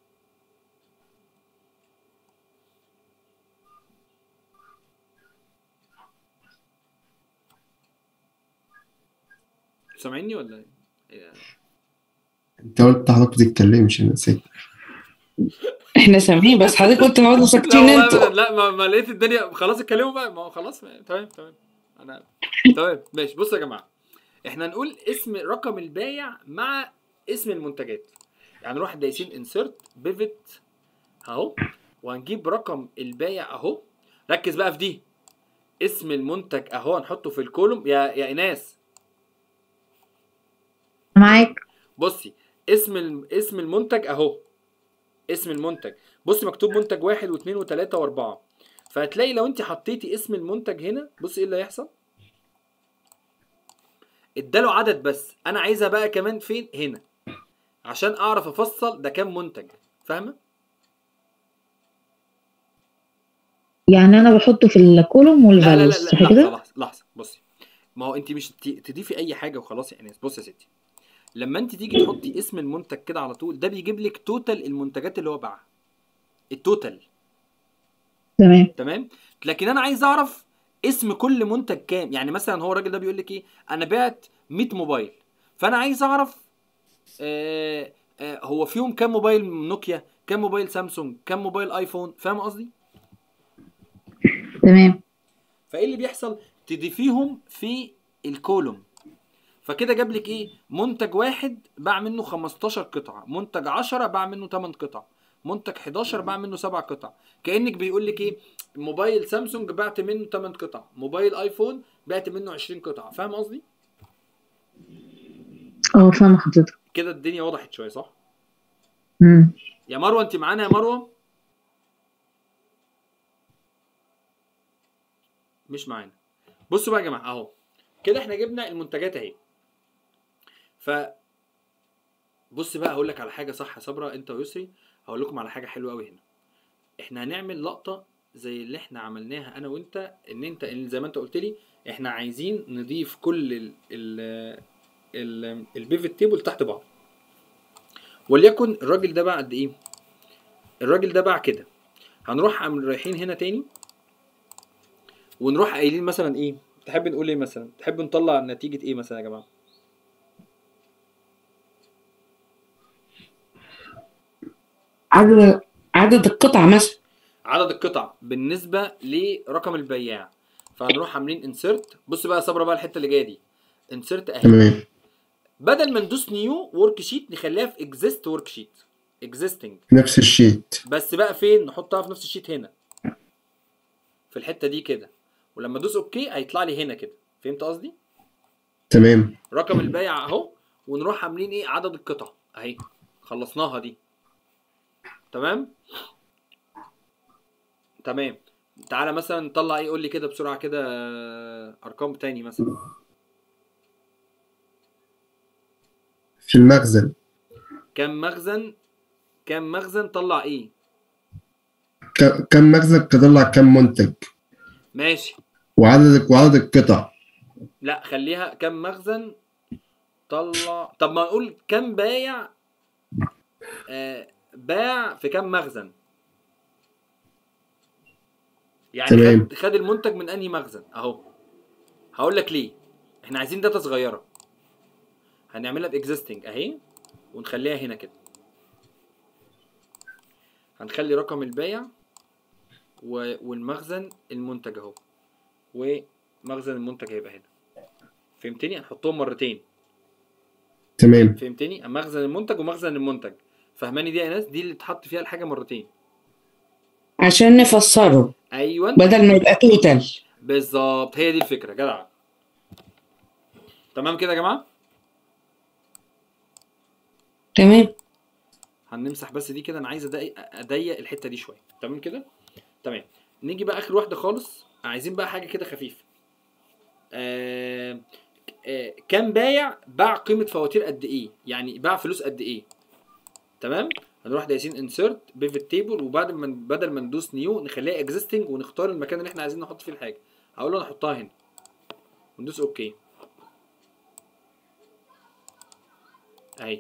سامعيني ولا ايه إيه؟ انت قلت حضرتك ما تتكلمش انا نسيت احنا سامعين بس حضرتك قلت اقعدوا لا ساكتين والله انتوا أبداً، لا ما, ما لقيت الدنيا خلاص اتكلموا بقى ما هو خلاص ما- تمام تمام انا تمام ماشي بصوا يا جماعه احنا هنقول اسم رقم البايع مع اسم المنتجات يعني نروح دايسين انسرت بيفت اهو وهنجيب رقم البايع اهو ركز بقى في دي اسم المنتج اهو هنحطه في الكولوم يا يا ايناس معاك بصي اسم الم- اسم المنتج اهو اسم المنتج بصي مكتوب منتج واحد واثنين وثلاثة واربعة فهتلاقي لو انت حطيتي اسم المنتج هنا بصي ايه اللي هيحصل اداله عدد بس انا عايزها بقى كمان فين هنا عشان اعرف افصل ده كام منتج فاهمه يعني انا بحطه في الكولوم لا لا لا, والفاليوز لا صح لحظه كده لحظه لحظه بصي ما هو انت مش ت- تضيفي اي حاجه وخلاص يا ايناس بصي يا ستي لما انت تيجي تحطي اسم المنتج كده على طول ده بيجيب لك توتال المنتجات اللي هو باعها التوتال تمام تمام لكن انا عايز اعرف اسم كل منتج كام يعني مثلا هو الراجل ده بيقول لك ايه انا بعت 100 موبايل فانا عايز اعرف آه آه هو فيهم كام موبايل نوكيا كام موبايل سامسونج كام موبايل ايفون فاهم قصدي تمام فايه اللي بيحصل تضيفيهم في الكولوم فكده جاب لك ايه منتج واحد باع منه 15 قطعه منتج 10 باع منه 8 قطع منتج 11 باع منه 7 قطع كانك بيقول لك ايه موبايل سامسونج بعت منه 8 قطع موبايل ايفون بعت منه 20 قطعه فاهم قصدي اه فاهمة حضرتك كده الدنيا وضحت شويه صح مم. يا مروه انت معانا يا مروه مش معانا بصوا بقى يا جماعه اهو كده احنا جبنا المنتجات اهي ف بص بقى هقول لك على حاجه صح يا صبرا انت ويسري هقول لكم على حاجه حلوه قوي هنا احنا هنعمل لقطه زي اللي احنا عملناها انا وانت ان انت إن زي ما انت قلت لي احنا عايزين نضيف كل ال ال ال البيفت تيبل تحت بعض وليكن الراجل ده باع قد ايه الراجل ده باع كده هنروح عم- رايحين هنا تاني ونروح قايلين مثلا ايه تحب نقول ايه مثلا تحب نطلع نتيجة ايه مثلا يا جماعة عدد عدد القطع مثلا عدد القطع بالنسبة لرقم البياع فهنروح عاملين انسرت بص بقى يا صبرا بقى الحتة اللي جاية دي انسرت اهي تمام بدل ما ندوس نيو ورك شيت نخليها في اكزيست ورك شيت اكزيستنج نفس الشيت بس بقى فين نحطها في نفس الشيت هنا في الحتة دي كده ولما ادوس اوكي هيطلع لي هنا كده فهمت قصدي تمام رقم البايع اهو ونروح عاملين ايه عدد القطع اهي خلصناها دي تمام تمام تعالى مثلا نطلع ايه قول لي كده بسرعه كده آه، ارقام تاني مثلا في المخزن كم مخزن كم مخزن طلع ايه ك- كم مخزن تطلع كم منتج ماشي وعدد وعدد القطع لا خليها كم مخزن طلع طب ما نقول كم بايع آه باع في كم مخزن يعني تمام. خد خد المنتج من انهي مخزن اهو هقول لك ليه احنا عايزين داتا صغيره هنعملها باكزيستنج اهي ونخليها هنا كده هنخلي رقم البايع و- والمخزن المنتج اهو ومخزن المنتج هيبقى هنا فهمتني هنحطهم مرتين تمام فهمتني مخزن المنتج ومخزن المنتج فهماني دي يا ناس دي اللي اتحط فيها الحاجه مرتين عشان نفسره ايوه بدل ما يبقى توتال بالظبط هي دي الفكره جدع تمام كده يا جماعه تمام هنمسح بس دي كده انا عايز اضيق اضيق الحته دي شويه تمام كده تمام نيجي بقى اخر واحده خالص عايزين بقى حاجه كده خفيفه آه... آه... كام بايع باع قيمه فواتير قد ايه يعني باع فلوس قد ايه تمام هنروح دايسين انسرت بيفت تيبل وبعد ما بدل ما ندوس نيو نخليها اكزيستنج ونختار المكان اللي احنا عايزين نحط فيه الحاجه هقول له انا احطها هنا وندوس اوكي اهي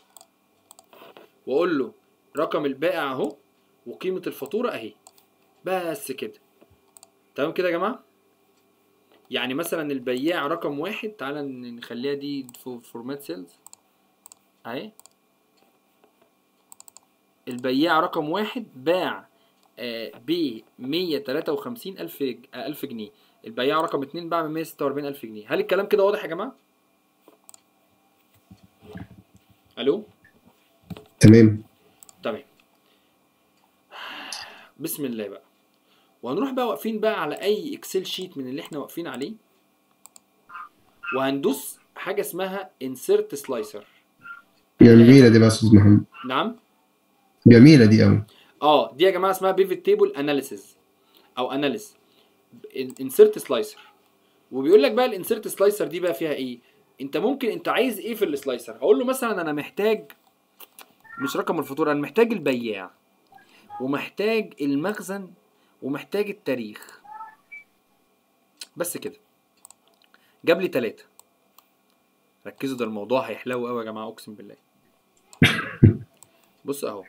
واقول له رقم البائع اهو وقيمه الفاتوره اهي بس كده تمام كده يا جماعه يعني مثلا البياع رقم واحد تعالى نخليها دي فورمات سيلز اهي البياع رقم واحد باع ب 153 ألف ألف جنيه البياع رقم اتنين باع ب 146 ألف جنيه هل الكلام كده واضح يا جماعة؟ ألو؟ تمام تمام بسم الله بقى وهنروح بقى واقفين بقى على اي اكسل شيت من اللي احنا واقفين عليه وهندوس حاجه اسمها انسيرت سلايسر جميلة دي بقى يا أستاذ محمد نعم جميلة دي أوي اه دي يا جماعه اسمها بيفت تيبل اناليسيز او اناليس انسيرت سلايسر وبيقول لك بقى الانسيرت سلايسر دي بقى فيها ايه انت ممكن انت عايز ايه في السلايسر هقول له مثلا انا محتاج مش رقم الفاتوره انا محتاج البياع ومحتاج المخزن ومحتاج التاريخ بس كده جاب لي ثلاثة ركزوا ده الموضوع هيحلو قوي يا جماعه اقسم بالله بص اهو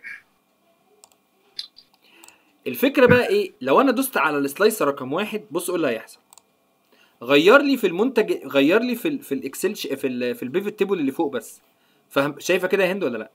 الفكره بقى ايه لو انا دوست على السلايسر رقم واحد بص ايه اللي هيحصل غير لي في المنتج غير لي في ال في الاكسل ش- في ال في البيفت تيبل اللي فوق بس فاهم شايفه كده يا هند ولا لا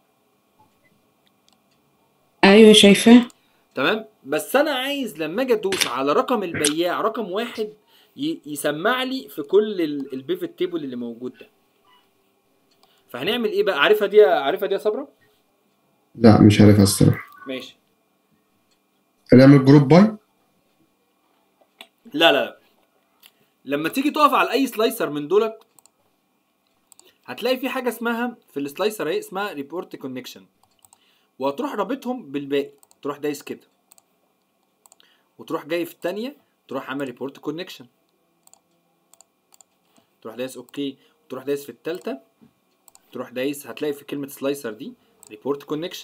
ايوه شايفاه تمام بس انا عايز لما اجي ادوس على رقم البياع رقم واحد ي- يسمع لي في كل ال- البيفت تيبل اللي موجود ده فهنعمل ايه بقى عارفها دي عارفها دي يا صبرا لا مش عارفها الصراحة ماشي هنعمل جروب باي لا لا لا لما تيجي تقف على اي سلايسر من دولت هتلاقي في حاجه اسمها في السلايسر اهي اسمها ريبورت كونكشن وهتروح رابطهم بالباقي تروح دايس كده وتروح جاي في الثانيه تروح عامل ريبورت كونكشن تروح دايس اوكي تروح دايس في الثالثه تروح دايس هتلاقي في كلمه سلايسر دي ريبورت كونكشن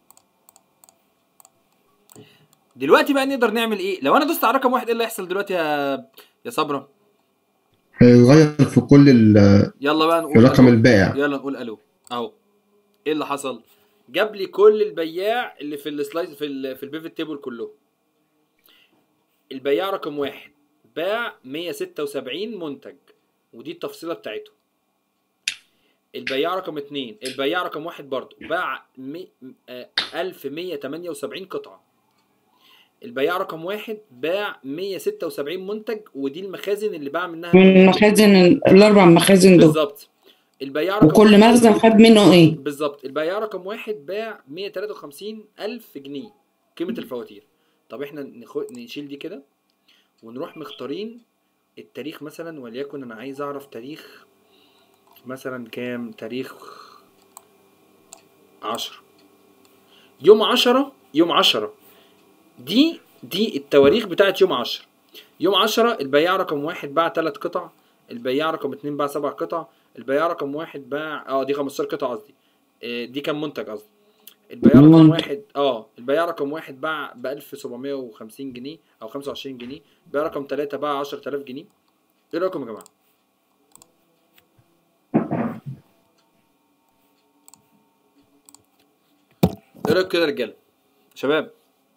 دلوقتي بقى نقدر نعمل ايه لو انا دوست على رقم واحد ايه اللي هيحصل دلوقتي يا يا صبرا هيتغير في كل ال- يلا بقى نقول في رقم ألو. البائع يلا نقول الو اهو ايه اللي حصل جاب لي كل البياع اللي في السلايس في ال في البيفت تيبل كله البياع رقم واحد باع 176 منتج ودي التفصيله بتاعته البياع رقم اتنين البياع رقم واحد برضه باع مي... آه، 1178 قطعه البياع رقم واحد باع 176 منتج ودي المخازن اللي باع منها من المخازن الاربع مخازن دول بالظبط البياع رقم وكل واحد- مخزن خد منه ايه بالظبط البياع رقم واحد باع 153 ألف جنيه قيمة الفواتير طب احنا نخو... نشيل دي كده ونروح مختارين التاريخ مثلا وليكن انا عايز اعرف تاريخ مثلا كام تاريخ عشرة يوم عشرة يوم عشرة دي دي التواريخ بتاعت يوم عشرة يوم عشرة البياع رقم واحد باع تلات قطع البياع رقم اتنين باع سبع قطع البياع رقم واحد باع اه دي 15 قطعة قصدي آه، دي كام منتج قصدي البياع رقم منتج. واحد اه البياع رقم واحد باع ب 1750 جنيه او 25 جنيه البياع رقم ثلاثة باع 10000 جنيه ايه رايكم يا جماعه؟ ايه رايك كده يا رجاله؟ شباب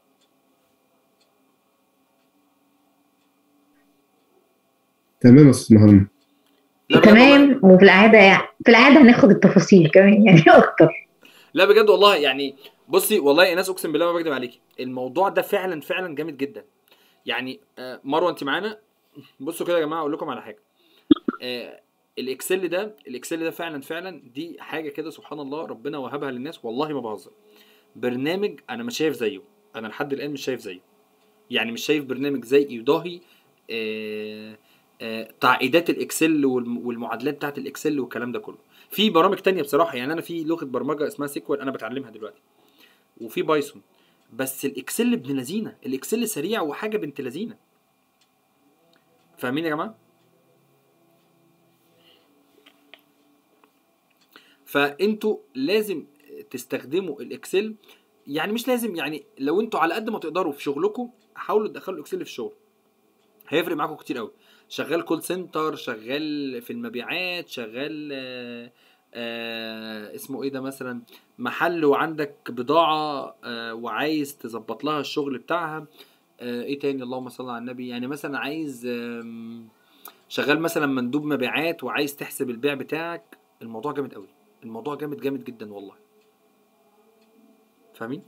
تمام يا استاذ محمد لا بجد والله- تمام وفي العاده في العاده هناخد التفاصيل كمان يعني اكتر لا بجد والله يعني بصي والله يا ناس اقسم بالله ما بكذب عليكي الموضوع ده فعلا فعلا جامد جدا يعني آه، مروه انت معانا بصوا كده يا جماعه اقول لكم على حاجه آه، الاكسل ده الاكسل ده فعلا فعلا دي حاجه كده سبحان الله ربنا وهبها للناس والله ما بهزر برنامج انا مش شايف زيه انا لحد الان مش شايف زيه يعني مش شايف برنامج زي يضاهي آه، آه، تعقيدات الاكسل والم- والمعادلات بتاعت الاكسل والكلام ده كله في برامج تانية بصراحه يعني انا في لغه برمجه اسمها سيكوال انا بتعلمها دلوقتي وفي بايثون بس الاكسل ابن لذينه الاكسل سريع وحاجه بنت لذينه فاهمين يا جماعه فانتوا لازم تستخدموا الاكسل يعني مش لازم يعني لو انتوا على قد ما تقدروا في شغلكم حاولوا تدخلوا الاكسل في الشغل هيفرق معاكم كتير قوي شغال كول سنتر شغال في المبيعات شغال آه آه اسمه ايه ده مثلا محل وعندك بضاعة آه وعايز تظبط لها الشغل بتاعها آه ايه تاني اللهم صل على النبي يعني مثلا عايز آم، شغال مثلا مندوب مبيعات وعايز تحسب البيع بتاعك الموضوع جامد قوي الموضوع جامد جامد جدا والله فاهمين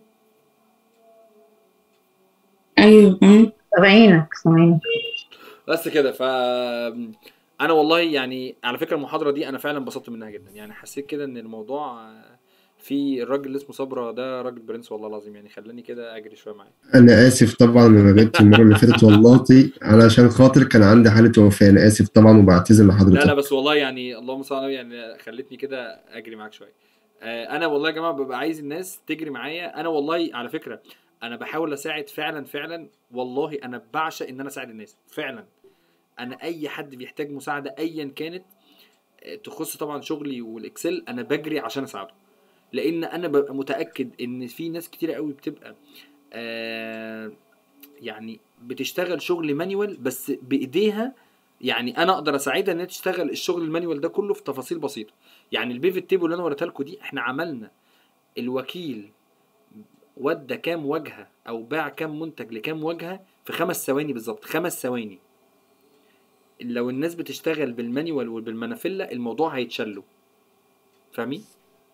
ايوه فاهم سامعينك سامعينك بس كده ف انا والله يعني على فكره المحاضره دي انا فعلا انبسطت منها جدا يعني حسيت كده ان الموضوع آه، في الراجل اللي اسمه صبرا ده راجل برنس والله العظيم يعني خلاني كده اجري شويه معاه انا اسف طبعا انا غبت المره اللي فاتت والله علشان خاطر كان عندي حاله وفاه انا اسف طبعا وبعتذر لا لا لحضرتك بس والله يعني اللهم صل على النبي يعني خلتني كده اجري معاك شويه آه، انا والله يا جماعه ببقى عايز الناس تجري معايا انا والله على فكره انا بحاول اساعد فعلا فعلا والله انا بعشق ان انا اساعد الناس فعلا انا اي حد بيحتاج مساعده ايا كانت آه، تخص طبعا شغلي والاكسل انا بجري عشان اساعده لان انا ببقى متاكد ان في ناس كتير قوي بتبقى آه يعني بتشتغل شغل مانيوال بس بايديها يعني انا اقدر اساعدها ان هي تشتغل الشغل المانيوال ده كله في تفاصيل بسيطه يعني البيفت تيبل اللي انا وريتها لكم دي احنا عملنا الوكيل ودى كام واجهه او باع كام منتج لكام واجهه في خمس ثواني بالظبط خمس ثواني لو الناس بتشتغل بالمانيوال وبالمنافله الموضوع هيتشلوا فاهمين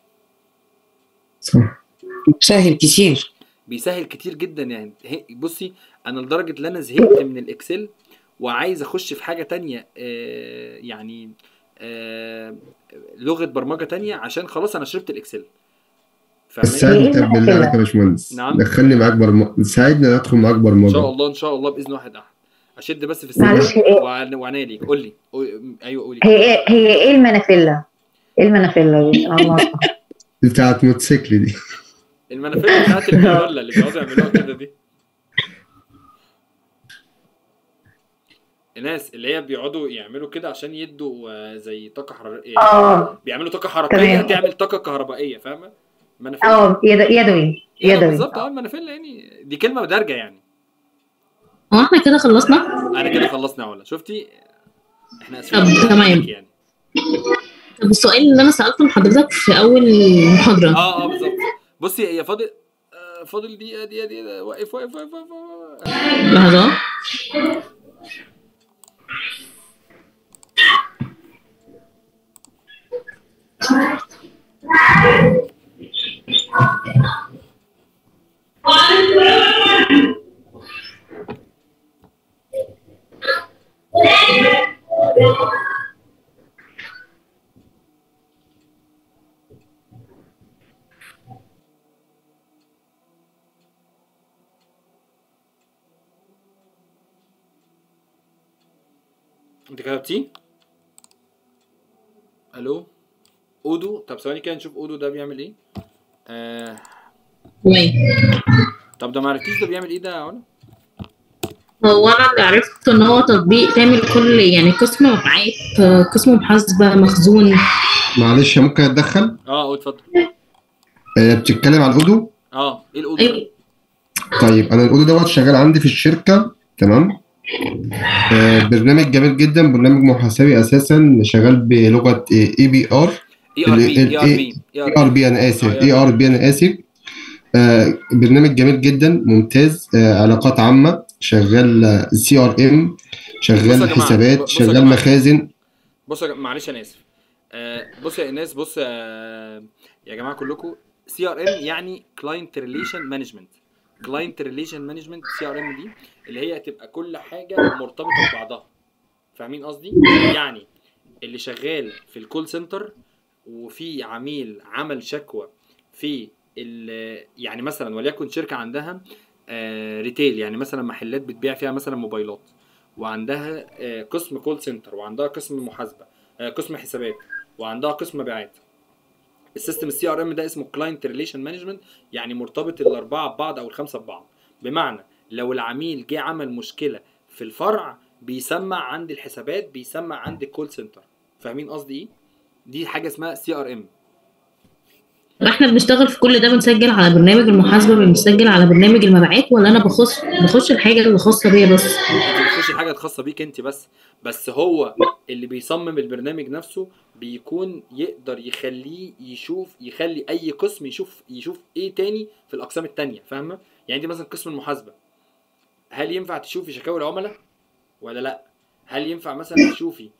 صح سهل كتير بيسهل كتير جدا يعني هي- بصي انا لدرجه ان انا زهقت من الاكسل وعايز اخش في حاجه تانية آه، يعني آه، لغه برمجه تانية عشان خلاص انا شربت الاكسل بس فاهماني ساعدني طب بالله عليك يا باشمهندس نعم. دخلني معاك برمجه ساعدني ادخل معاك ان برمجه شاء الله ان شاء الله باذن واحد احد اشد بس في معلش، السنه إيه؟ وعن- وعناية ليك قول لي قول- ايوه قولي هي ايه هي ايه المنافله؟ ايه المنافله دي؟ الله بتاعت موتوسيكل دي المنافذ بتاعت الكارولا اللي بيقعدوا يعملوها كده دي الناس اللي هي بيقعدوا يعملوا كده عشان يدوا آه، زي طاقه حراريه اه بيعملوا طاقه حركيه تمام. تعمل طاقه كهربائيه فاهمه منافذ اه يد- يدوي يدوي بالظبط اه المنافذ يعني دي كلمه دارجه يعني هو احنا كده خلصنا انا كده خلصنا ولا شفتي احنا اسفين طب على تمام. عليك يعني طب السؤال اللي انا سالته لحضرتك في اول محاضره اه اه بالظبط بصي هي فاضل آه، فاضل دقيقه دقيقه دقيقه واقف واقف واقف واقف واقف. لحظه انت كتبتيه؟ الو اودو طب ثواني كده نشوف اودو ده بيعمل ايه آه واي طب ده ما عرفتيش ده بيعمل ايه ده يا علا هو انا اللي عرفته ان هو تطبيق تعمل كل يعني قسم مبيعات قسم محاسبه مخزون معلش ممكن اتدخل اه قول اتفضل آه، بتتكلم عن اودو اه ايه الاودو ده؟ ايوه طيب انا الاودو دوت شغال عندي في الشركه تمام آه، برنامج جميل جدا برنامج محاسبي اساسا شغال بلغه اي بي ار اي ار بي ال- اي ار بي اي اي ار بي انا اسف آه، اي ار بي انا اسف آه، برنامج جميل جدا ممتاز آه، علاقات عامه شغال سي ار ام بصوا يا شغال جماعة، حسابات بصوا يا شغال جماعة. مخازن بصوا يا جماعة- معلش انا اسف آه بصوا يا ايناس بص آه يا جماعه كلكم سي ار ام يعني كلاينت ريليشن مانجمنت كلاينت ريليشن مانجمنت سي ار ام دي اللي هي تبقى كل حاجه مرتبطه ببعضها فاهمين قصدي يعني اللي شغال في الكول سنتر وفي عميل عمل شكوى في ال- يعني مثلا وليكن شركه عندها آه ريتيل يعني مثلا محلات بتبيع فيها مثلا موبايلات وعندها آه، قسم كول سنتر وعندها قسم محاسبه آه، قسم حسابات وعندها قسم مبيعات السيستم السي ار ام ده اسمه كلاينت ريليشن مانجمنت يعني مرتبط الاربعه ببعض او الخمسه ببعض بمعنى لو العميل جه عمل مشكله في الفرع بيسمع عند الحسابات بيسمع عند الكول سنتر فاهمين قصدي ايه دي حاجه اسمها سي ار ام احنا بنشتغل في كل ده بنسجل على برنامج المحاسبه بنسجل على برنامج المبيعات ولا انا بخش بخش الحاجه اللي خاصه بيا بس انت بتخشي حاجه خاصه بيك انت بس بس هو اللي بيصمم البرنامج نفسه بيكون يقدر يخليه يشوف يخلي اي قسم يشوف يشوف ايه تاني في الاقسام التانية فاهمه يعني انت مثلا قسم المحاسبه هل ينفع تشوفي شكاوي العملاء ولا لا هل ينفع مثلا تشوفي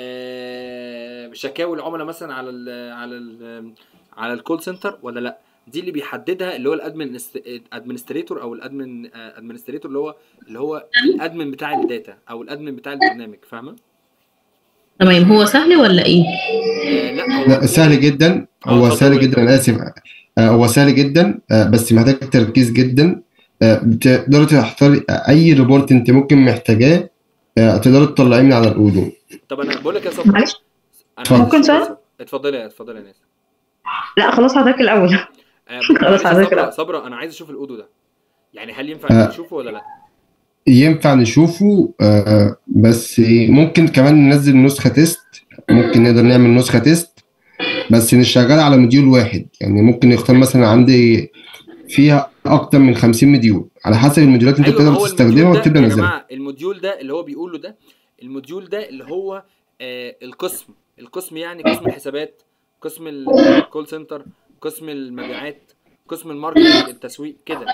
آه شكاوي العملاء مثلا على ال على ال على الكول سنتر ولا لا دي اللي بيحددها اللي هو الادمن ادمنستريتور او الادمن ادمنستريتور اللي هو اللي هو الادمن بتاع الداتا او الادمن بتاع البرنامج فاهمه تمام هو سهل ولا ايه آه لا هو لا سهل جدا آه، هو اتفضل سهل قول. جدا انا اسف آه، هو سهل جدا آه، بس محتاج تركيز جدا آه، بتقدري تختاري اي ريبورت انت ممكن محتاجاه آه، تقدري تطلعيه من على الاودو طب انا بقول لك يا صفا معلش انا اتفضل. عايز ممكن أشوف- سؤال؟ اتفضلي يا اتفضلي يا ناس لا خلاص حضرتك الاول آه، خلاص، معلش يا على صبرا فكرة. صبرا انا عايز اشوف الاودو ده يعني هل ينفع آه. نشوفه ولا لا ينفع نشوفه آه، بس ممكن كمان ننزل نسخة تيست ممكن نقدر نعمل نسخة تيست بس نشتغل على مديول واحد يعني ممكن نختار مثلا عندي فيها أكتر من 50 مديول على حسب المديولات اللي أنت ايوه ما بتقدر هو تستخدمها الموديول ده وتبدأ يا تنزلها جماعه الموديول ده اللي هو بيقوله ده الموديول ده اللي هو آه القسم القسم يعني قسم الحسابات قسم الكول سنتر قسم المبيعات قسم الماركتنج التسويق كده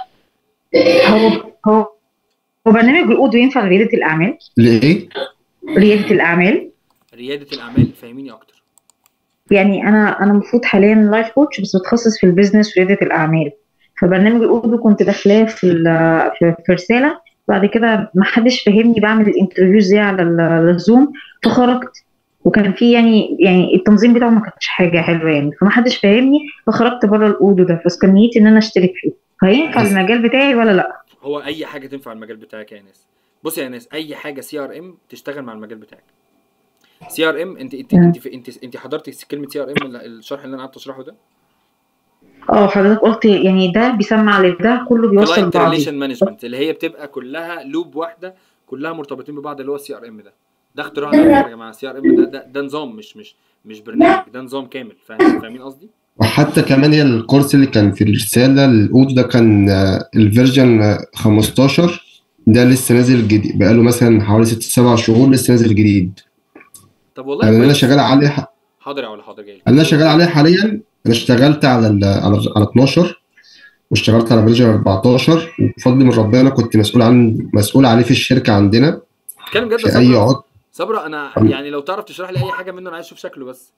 هو هو هو برنامج الاودو ينفع لرياده الاعمال لإيه؟ رياده الاعمال رياده الاعمال فهميني اكتر يعني انا انا المفروض حاليا لايف كوتش بس بتخصص في البيزنس ورياده الاعمال فبرنامج الاودو كنت داخلاه في ال- في في رساله بعد كده ما حدش فهمني بعمل الانترفيو ازاي على ال- الزوم فخرجت وكان في يعني يعني التنظيم بتاعه ما كانش حاجه حلوه يعني فما حدش فاهمني فخرجت بره الاودو ده بس كان نيتي ان انا اشترك فيه هينفع بس- المجال بتاعي ولا لا هو اي حاجه تنفع المجال بتاعك يا ناس بص يا ناس اي حاجه سي ار ام تشتغل مع المجال بتاعك سي ار ام انت انت مم. انت انت, انت حضرتي كلمه سي ار ام الشرح اللي انا قعدت اشرحه ده اه حضرتك قلت يعني ده بيسمع لده كله بيوصل كلاينت بعض ريليشن مانجمنت اللي هي بتبقى كلها لوب واحده كلها مرتبطين ببعض اللي هو السي ار ام ده ده اختراع على فكرة يا جماعه السي ار ام ده, ده ده نظام مش مش مش برنامج ده نظام كامل فاهم فاهمين قصدي؟ وحتى كمان هي الكورس اللي كان في الرسالة الأودو ده كان آه، الفيرجن آه، 15 ده لسه نازل جديد بقاله مثلا حوالي ست سبع شهور لسه نازل جديد طب والله يعني أنا كويس. شغال عليه ح- حاضر يا ولا حاضر جاي انا شغال عليه حاليا انا اشتغلت على ال على على 12 واشتغلت على فيرجن 14 وبفضل من ربنا انا كنت مسؤول عن مسؤول عليه في الشركه عندنا اتكلم جد يا في اي صبرا عطل صبرا انا يعني لو تعرف تشرح لي اي حاجه منه انا عايز اشوف شكله بس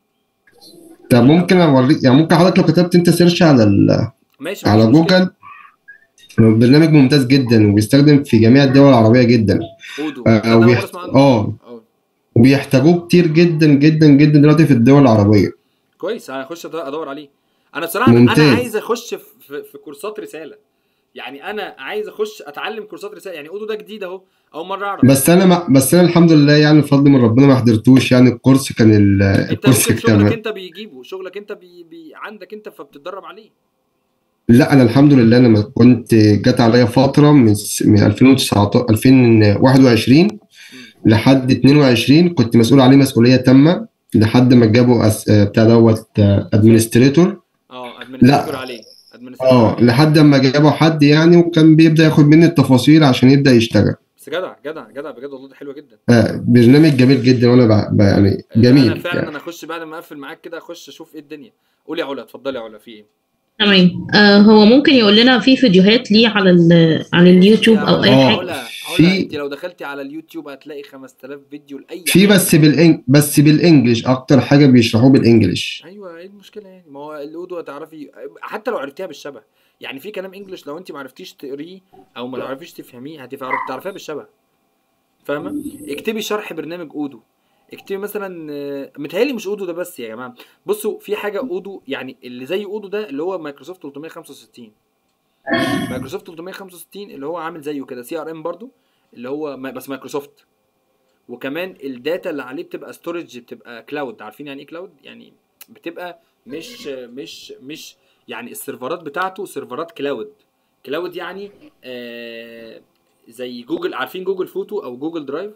طب ممكن اوريك يعني ممكن حضرتك لو كتبت انت سيرش على ال... ماشي على مفيش مشكلة. جوجل هو برنامج ممتاز جدا وبيستخدم في جميع الدول العربيه جدا اودو آه، ده أنا أول مرة وبيحت... أسمع عنه. اه أه. وبيحتاجوه كتير جدا جدا جدا دلوقتي في الدول العربيه كويس هخش أد- ادور عليه انا بصراحه انا ممتاز. عايز اخش في, في, في كورسات رساله يعني انا عايز اخش اتعلم كورسات رساله يعني اودو ده جديد اهو اول مره اعرف بس انا ما بس انا الحمد لله يعني بفضل من ربنا ما حضرتوش يعني الكورس كان ال- انت الكورس ممكن شغلك تمام انت بيجيبه شغلك انت بي بي عندك انت فبتتدرب عليه لا انا الحمد لله انا ما كنت جت عليا فتره من س- من 2019 2021 لحد 22 كنت مسؤول عليه مسؤوليه تامه لحد ما جابوا أس... آه، بتاع دوت ادمنستريتور اه ادمنستريتور عليه ادمنستريتور اه عليه لحد ما جابوا حد يعني وكان بيبدا ياخد مني التفاصيل عشان يبدا يشتغل بس جدع جدع جدع بجد والله ده حلوه جدا آه برنامج جميل جدا وانا ب... ب... يعني انا جميل فعلا يعني. انا اخش بعد ما اقفل معاك كده اخش اشوف ايه الدنيا قولي يا علا اتفضلي يا علا في ايه تمام آه هو ممكن يقول لنا في فيديوهات ليه على ال- على اليوتيوب او اي آه. حاجه علا علا في- انت لو دخلتي على اليوتيوب هتلاقي 5000 فيديو لاي في حاجة. بس بالإنج... بس بالانجلش اكتر حاجه بيشرحوه بالانجلش ايوه ايه المشكله يعني ما هو الاودو هتعرفي حتى لو عرفتيها بالشبه يعني في كلام انجلش لو انت ما عرفتيش تقريه او ما تعرفيش تفهميه هتعرفيها بالشبه فاهمه اكتبي شرح برنامج اودو اكتبي مثلا آه، متهيألي مش اودو ده بس يا جماعه بصوا في حاجه اودو يعني اللي زي اودو ده اللي هو مايكروسوفت 365 مايكروسوفت 365 اللي هو عامل زيه كده سي ار ام برضو اللي هو ما- بس مايكروسوفت وكمان الداتا اللي عليه بتبقى ستورج بتبقى كلاود عارفين يعني ايه كلاود يعني بتبقى مش مش مش يعني السيرفرات بتاعته سيرفرات كلاود كلاود يعني آه زي جوجل عارفين جوجل فوتو او جوجل درايف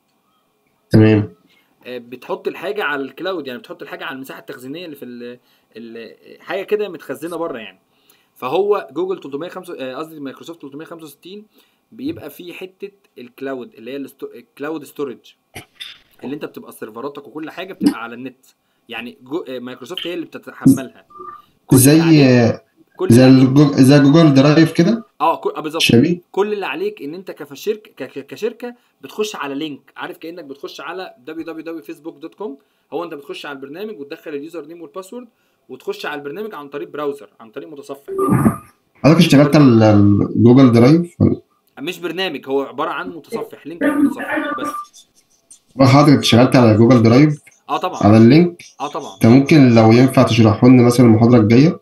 تمام آه، بتحط الحاجه على الكلاود يعني بتحط الحاجه على المساحه التخزينيه اللي في ال ال حاجه كده متخزنه بره يعني فهو جوجل 305 آه، قصدي مايكروسوفت 365 بيبقى فيه حته الكلاود اللي هي الستو- الكلاود ستورج اللي انت بتبقى سيرفراتك وكل حاجه بتبقى على النت يعني جو آه، مايكروسوفت هي اللي بتتحملها كل اللي زي عليك- كل زي اللي عليك- الجو... زي جوجل درايف كده اه كل- آه، بالظبط شبيه كل اللي عليك ان انت كشركه ك- ك- كشركه بتخش على لينك عارف كانك بتخش على www.facebook.com هو انت بتخش على البرنامج وتدخل اليوزر نيم والباسورد وتخش على البرنامج عن طريق براوزر عن طريق متصفح حضرتك اشتغلت على ال- جوجل درايف ولا مش برنامج هو عباره عن متصفح لينك في المتصفح بس حضرتك اشتغلت على جوجل درايف اه طبعا على اللينك اه طبعا انت ممكن لو ينفع تشرحه لنا مثلا المحاضره الجايه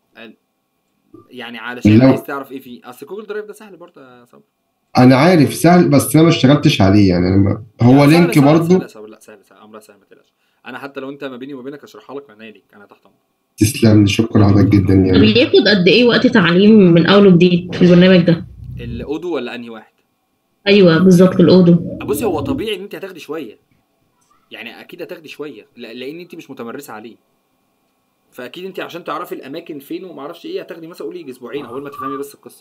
يعني علشان لو- عايز تعرف ايه فيه اصل جوجل درايف ده سهل برضه يا صبري انا عارف سهل بس انا ما اشتغلتش عليه يعني أنا ما... هو لا، سهل- لينك سهل- برضو سهل يا صبري لا سهل سهل امرها سهل ما تقلقش انا حتى لو انت ما بيني وما بينك اشرحها لك من عينيا ليك انا تحت امرك تسلم لي شكرا لحضرتك جدا طب يعني بياخد قد ايه وقت تعليم من اول وجديد في البرنامج ده الاودو ولا انهي واحد ايوه بالظبط الاودو بصي هو طبيعي ان انت هتاخدي شويه يعني اكيد هتاخدي شويه لا- لان انت مش متمرسه عليه فاكيد انت عشان تعرفي الاماكن فين وما اعرفش ايه هتاخدي مثلا قولي يجي اسبوعين اول ما تفهمي بس القصه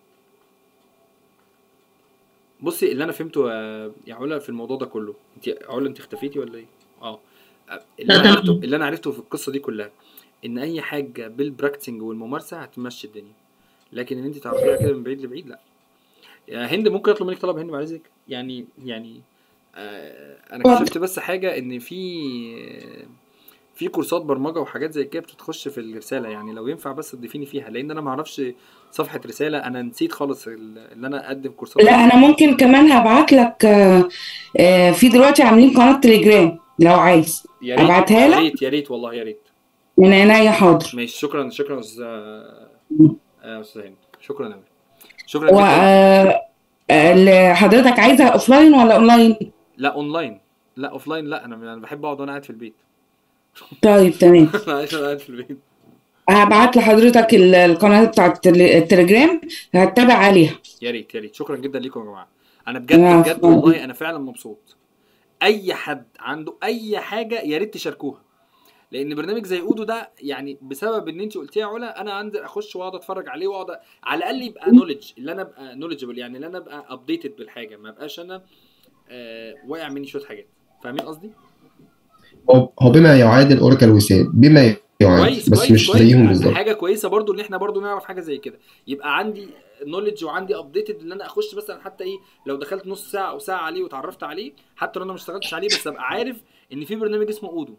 بصي اللي انا فهمته يا- يا علا في الموضوع ده كله انت علا انت اختفيتي ولا ايه اه اللي لا، انا تمام. عرفته اللي انا عرفته في القصه دي كلها ان اي حاجه بالبراكتسنج والممارسه هتمشي الدنيا لكن ان انت تعرفيها كده من بعيد لبعيد لا يا هند ممكن اطلب منك طلب هند بعد اذنك يعني يعني آه انا اتفضل. اكتشفت بس حاجه ان في في كورسات برمجه وحاجات زي كده بتخش في الرساله يعني لو ينفع بس تضيفيني فيها لان انا ما اعرفش صفحه رساله انا نسيت خالص ال- ان انا اقدم كورسات لا انا ممكن كمان هبعت لك آه، آه، في دلوقتي عاملين قناه تليجرام لو عايز يا ريت أبعتها يا لك؟ ريت يا ريت والله يا ريت من عينيا حاضر ماشي شكرا شكرا يا استاذ آه، استاذ هند شكرا قوي و شكرا جدا آه، آه، اللي حضرتك عايزها اوفلاين ولا اونلاين لا اونلاين لا اوفلاين لا انا انا بحب اقعد وانا قاعد في البيت طيب تمام انا عايش وانا قاعد في البيت هبعت لحضرتك ال- القناه بتاعت التل- التليجرام هتتابع عليها يا ريت يا ريت شكرا جدا ليكم يا جماعه انا بجد لا، بجد فعلا. والله انا فعلا مبسوط اي حد عنده اي حاجه يا ريت تشاركوها لان برنامج زي اودو ده يعني بسبب ان انت قلتيها يا علا انا انزل اخش واقعد اتفرج عليه واقعد أ- على الاقل يبقى نولج اللي انا ابقى نولجبل يعني اللي انا ابقى ابديتد بالحاجه ما ابقاش انا آه واقع مني شويه حاجات فاهمين قصدي؟ هو هو بما يعادل اوراكل وساب بما يعادل كويس بس كويس مش كويس زيهم بالظبط حاجه كويسه برضو ان احنا برضو نعرف حاجه زي كده يبقى عندي نولج وعندي ابديتد ان انا اخش مثلا حتى ايه لو دخلت نص ساعه او ساعه عليه واتعرفت عليه حتى لو انا ما اشتغلتش عليه بس ابقى عارف ان في برنامج اسمه اودو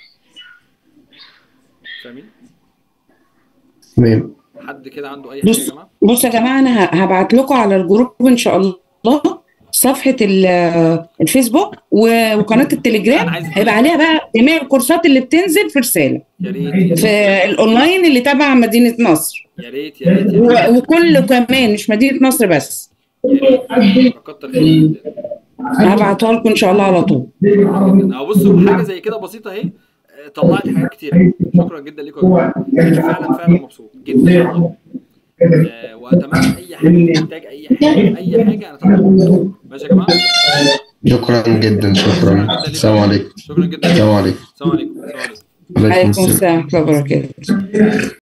فاهمين تمام حد كده عنده اي حاجه بص. يا جماعه بص يا جماعه انا ه- هبعت لكم على الجروب ان شاء الله صفحه ال- الفيسبوك و- وقناه التليجرام أنا عايز- هيبقى عليها بقى جميع الكورسات اللي بتنزل في رساله يا ريت في الاونلاين اللي تبع مدينه نصر يا ريت يا ريت يا ريت و- وكله كمان مش مدينه نصر بس يا ريت كتر خير جدا هبعتها لكم ان شاء الله على طول اهو بصوا حاجه زي كده بسيطه اهي آه، طلعت حاجات كتير شكرا جدا لكم يا جماعه فعلا فعلا مبسوط جدا والله. آه، واتمنى اي حد محتاج اي حاجه اي حاجه انا تحت أمركم. ماشي يا جماعه شكرا جدا شكرا السلام عليكم شكرا جدا السلام عليكم السلام عليكم السلام عليكم عليكم عليكم السلام السلام ورحمه الله وبركاته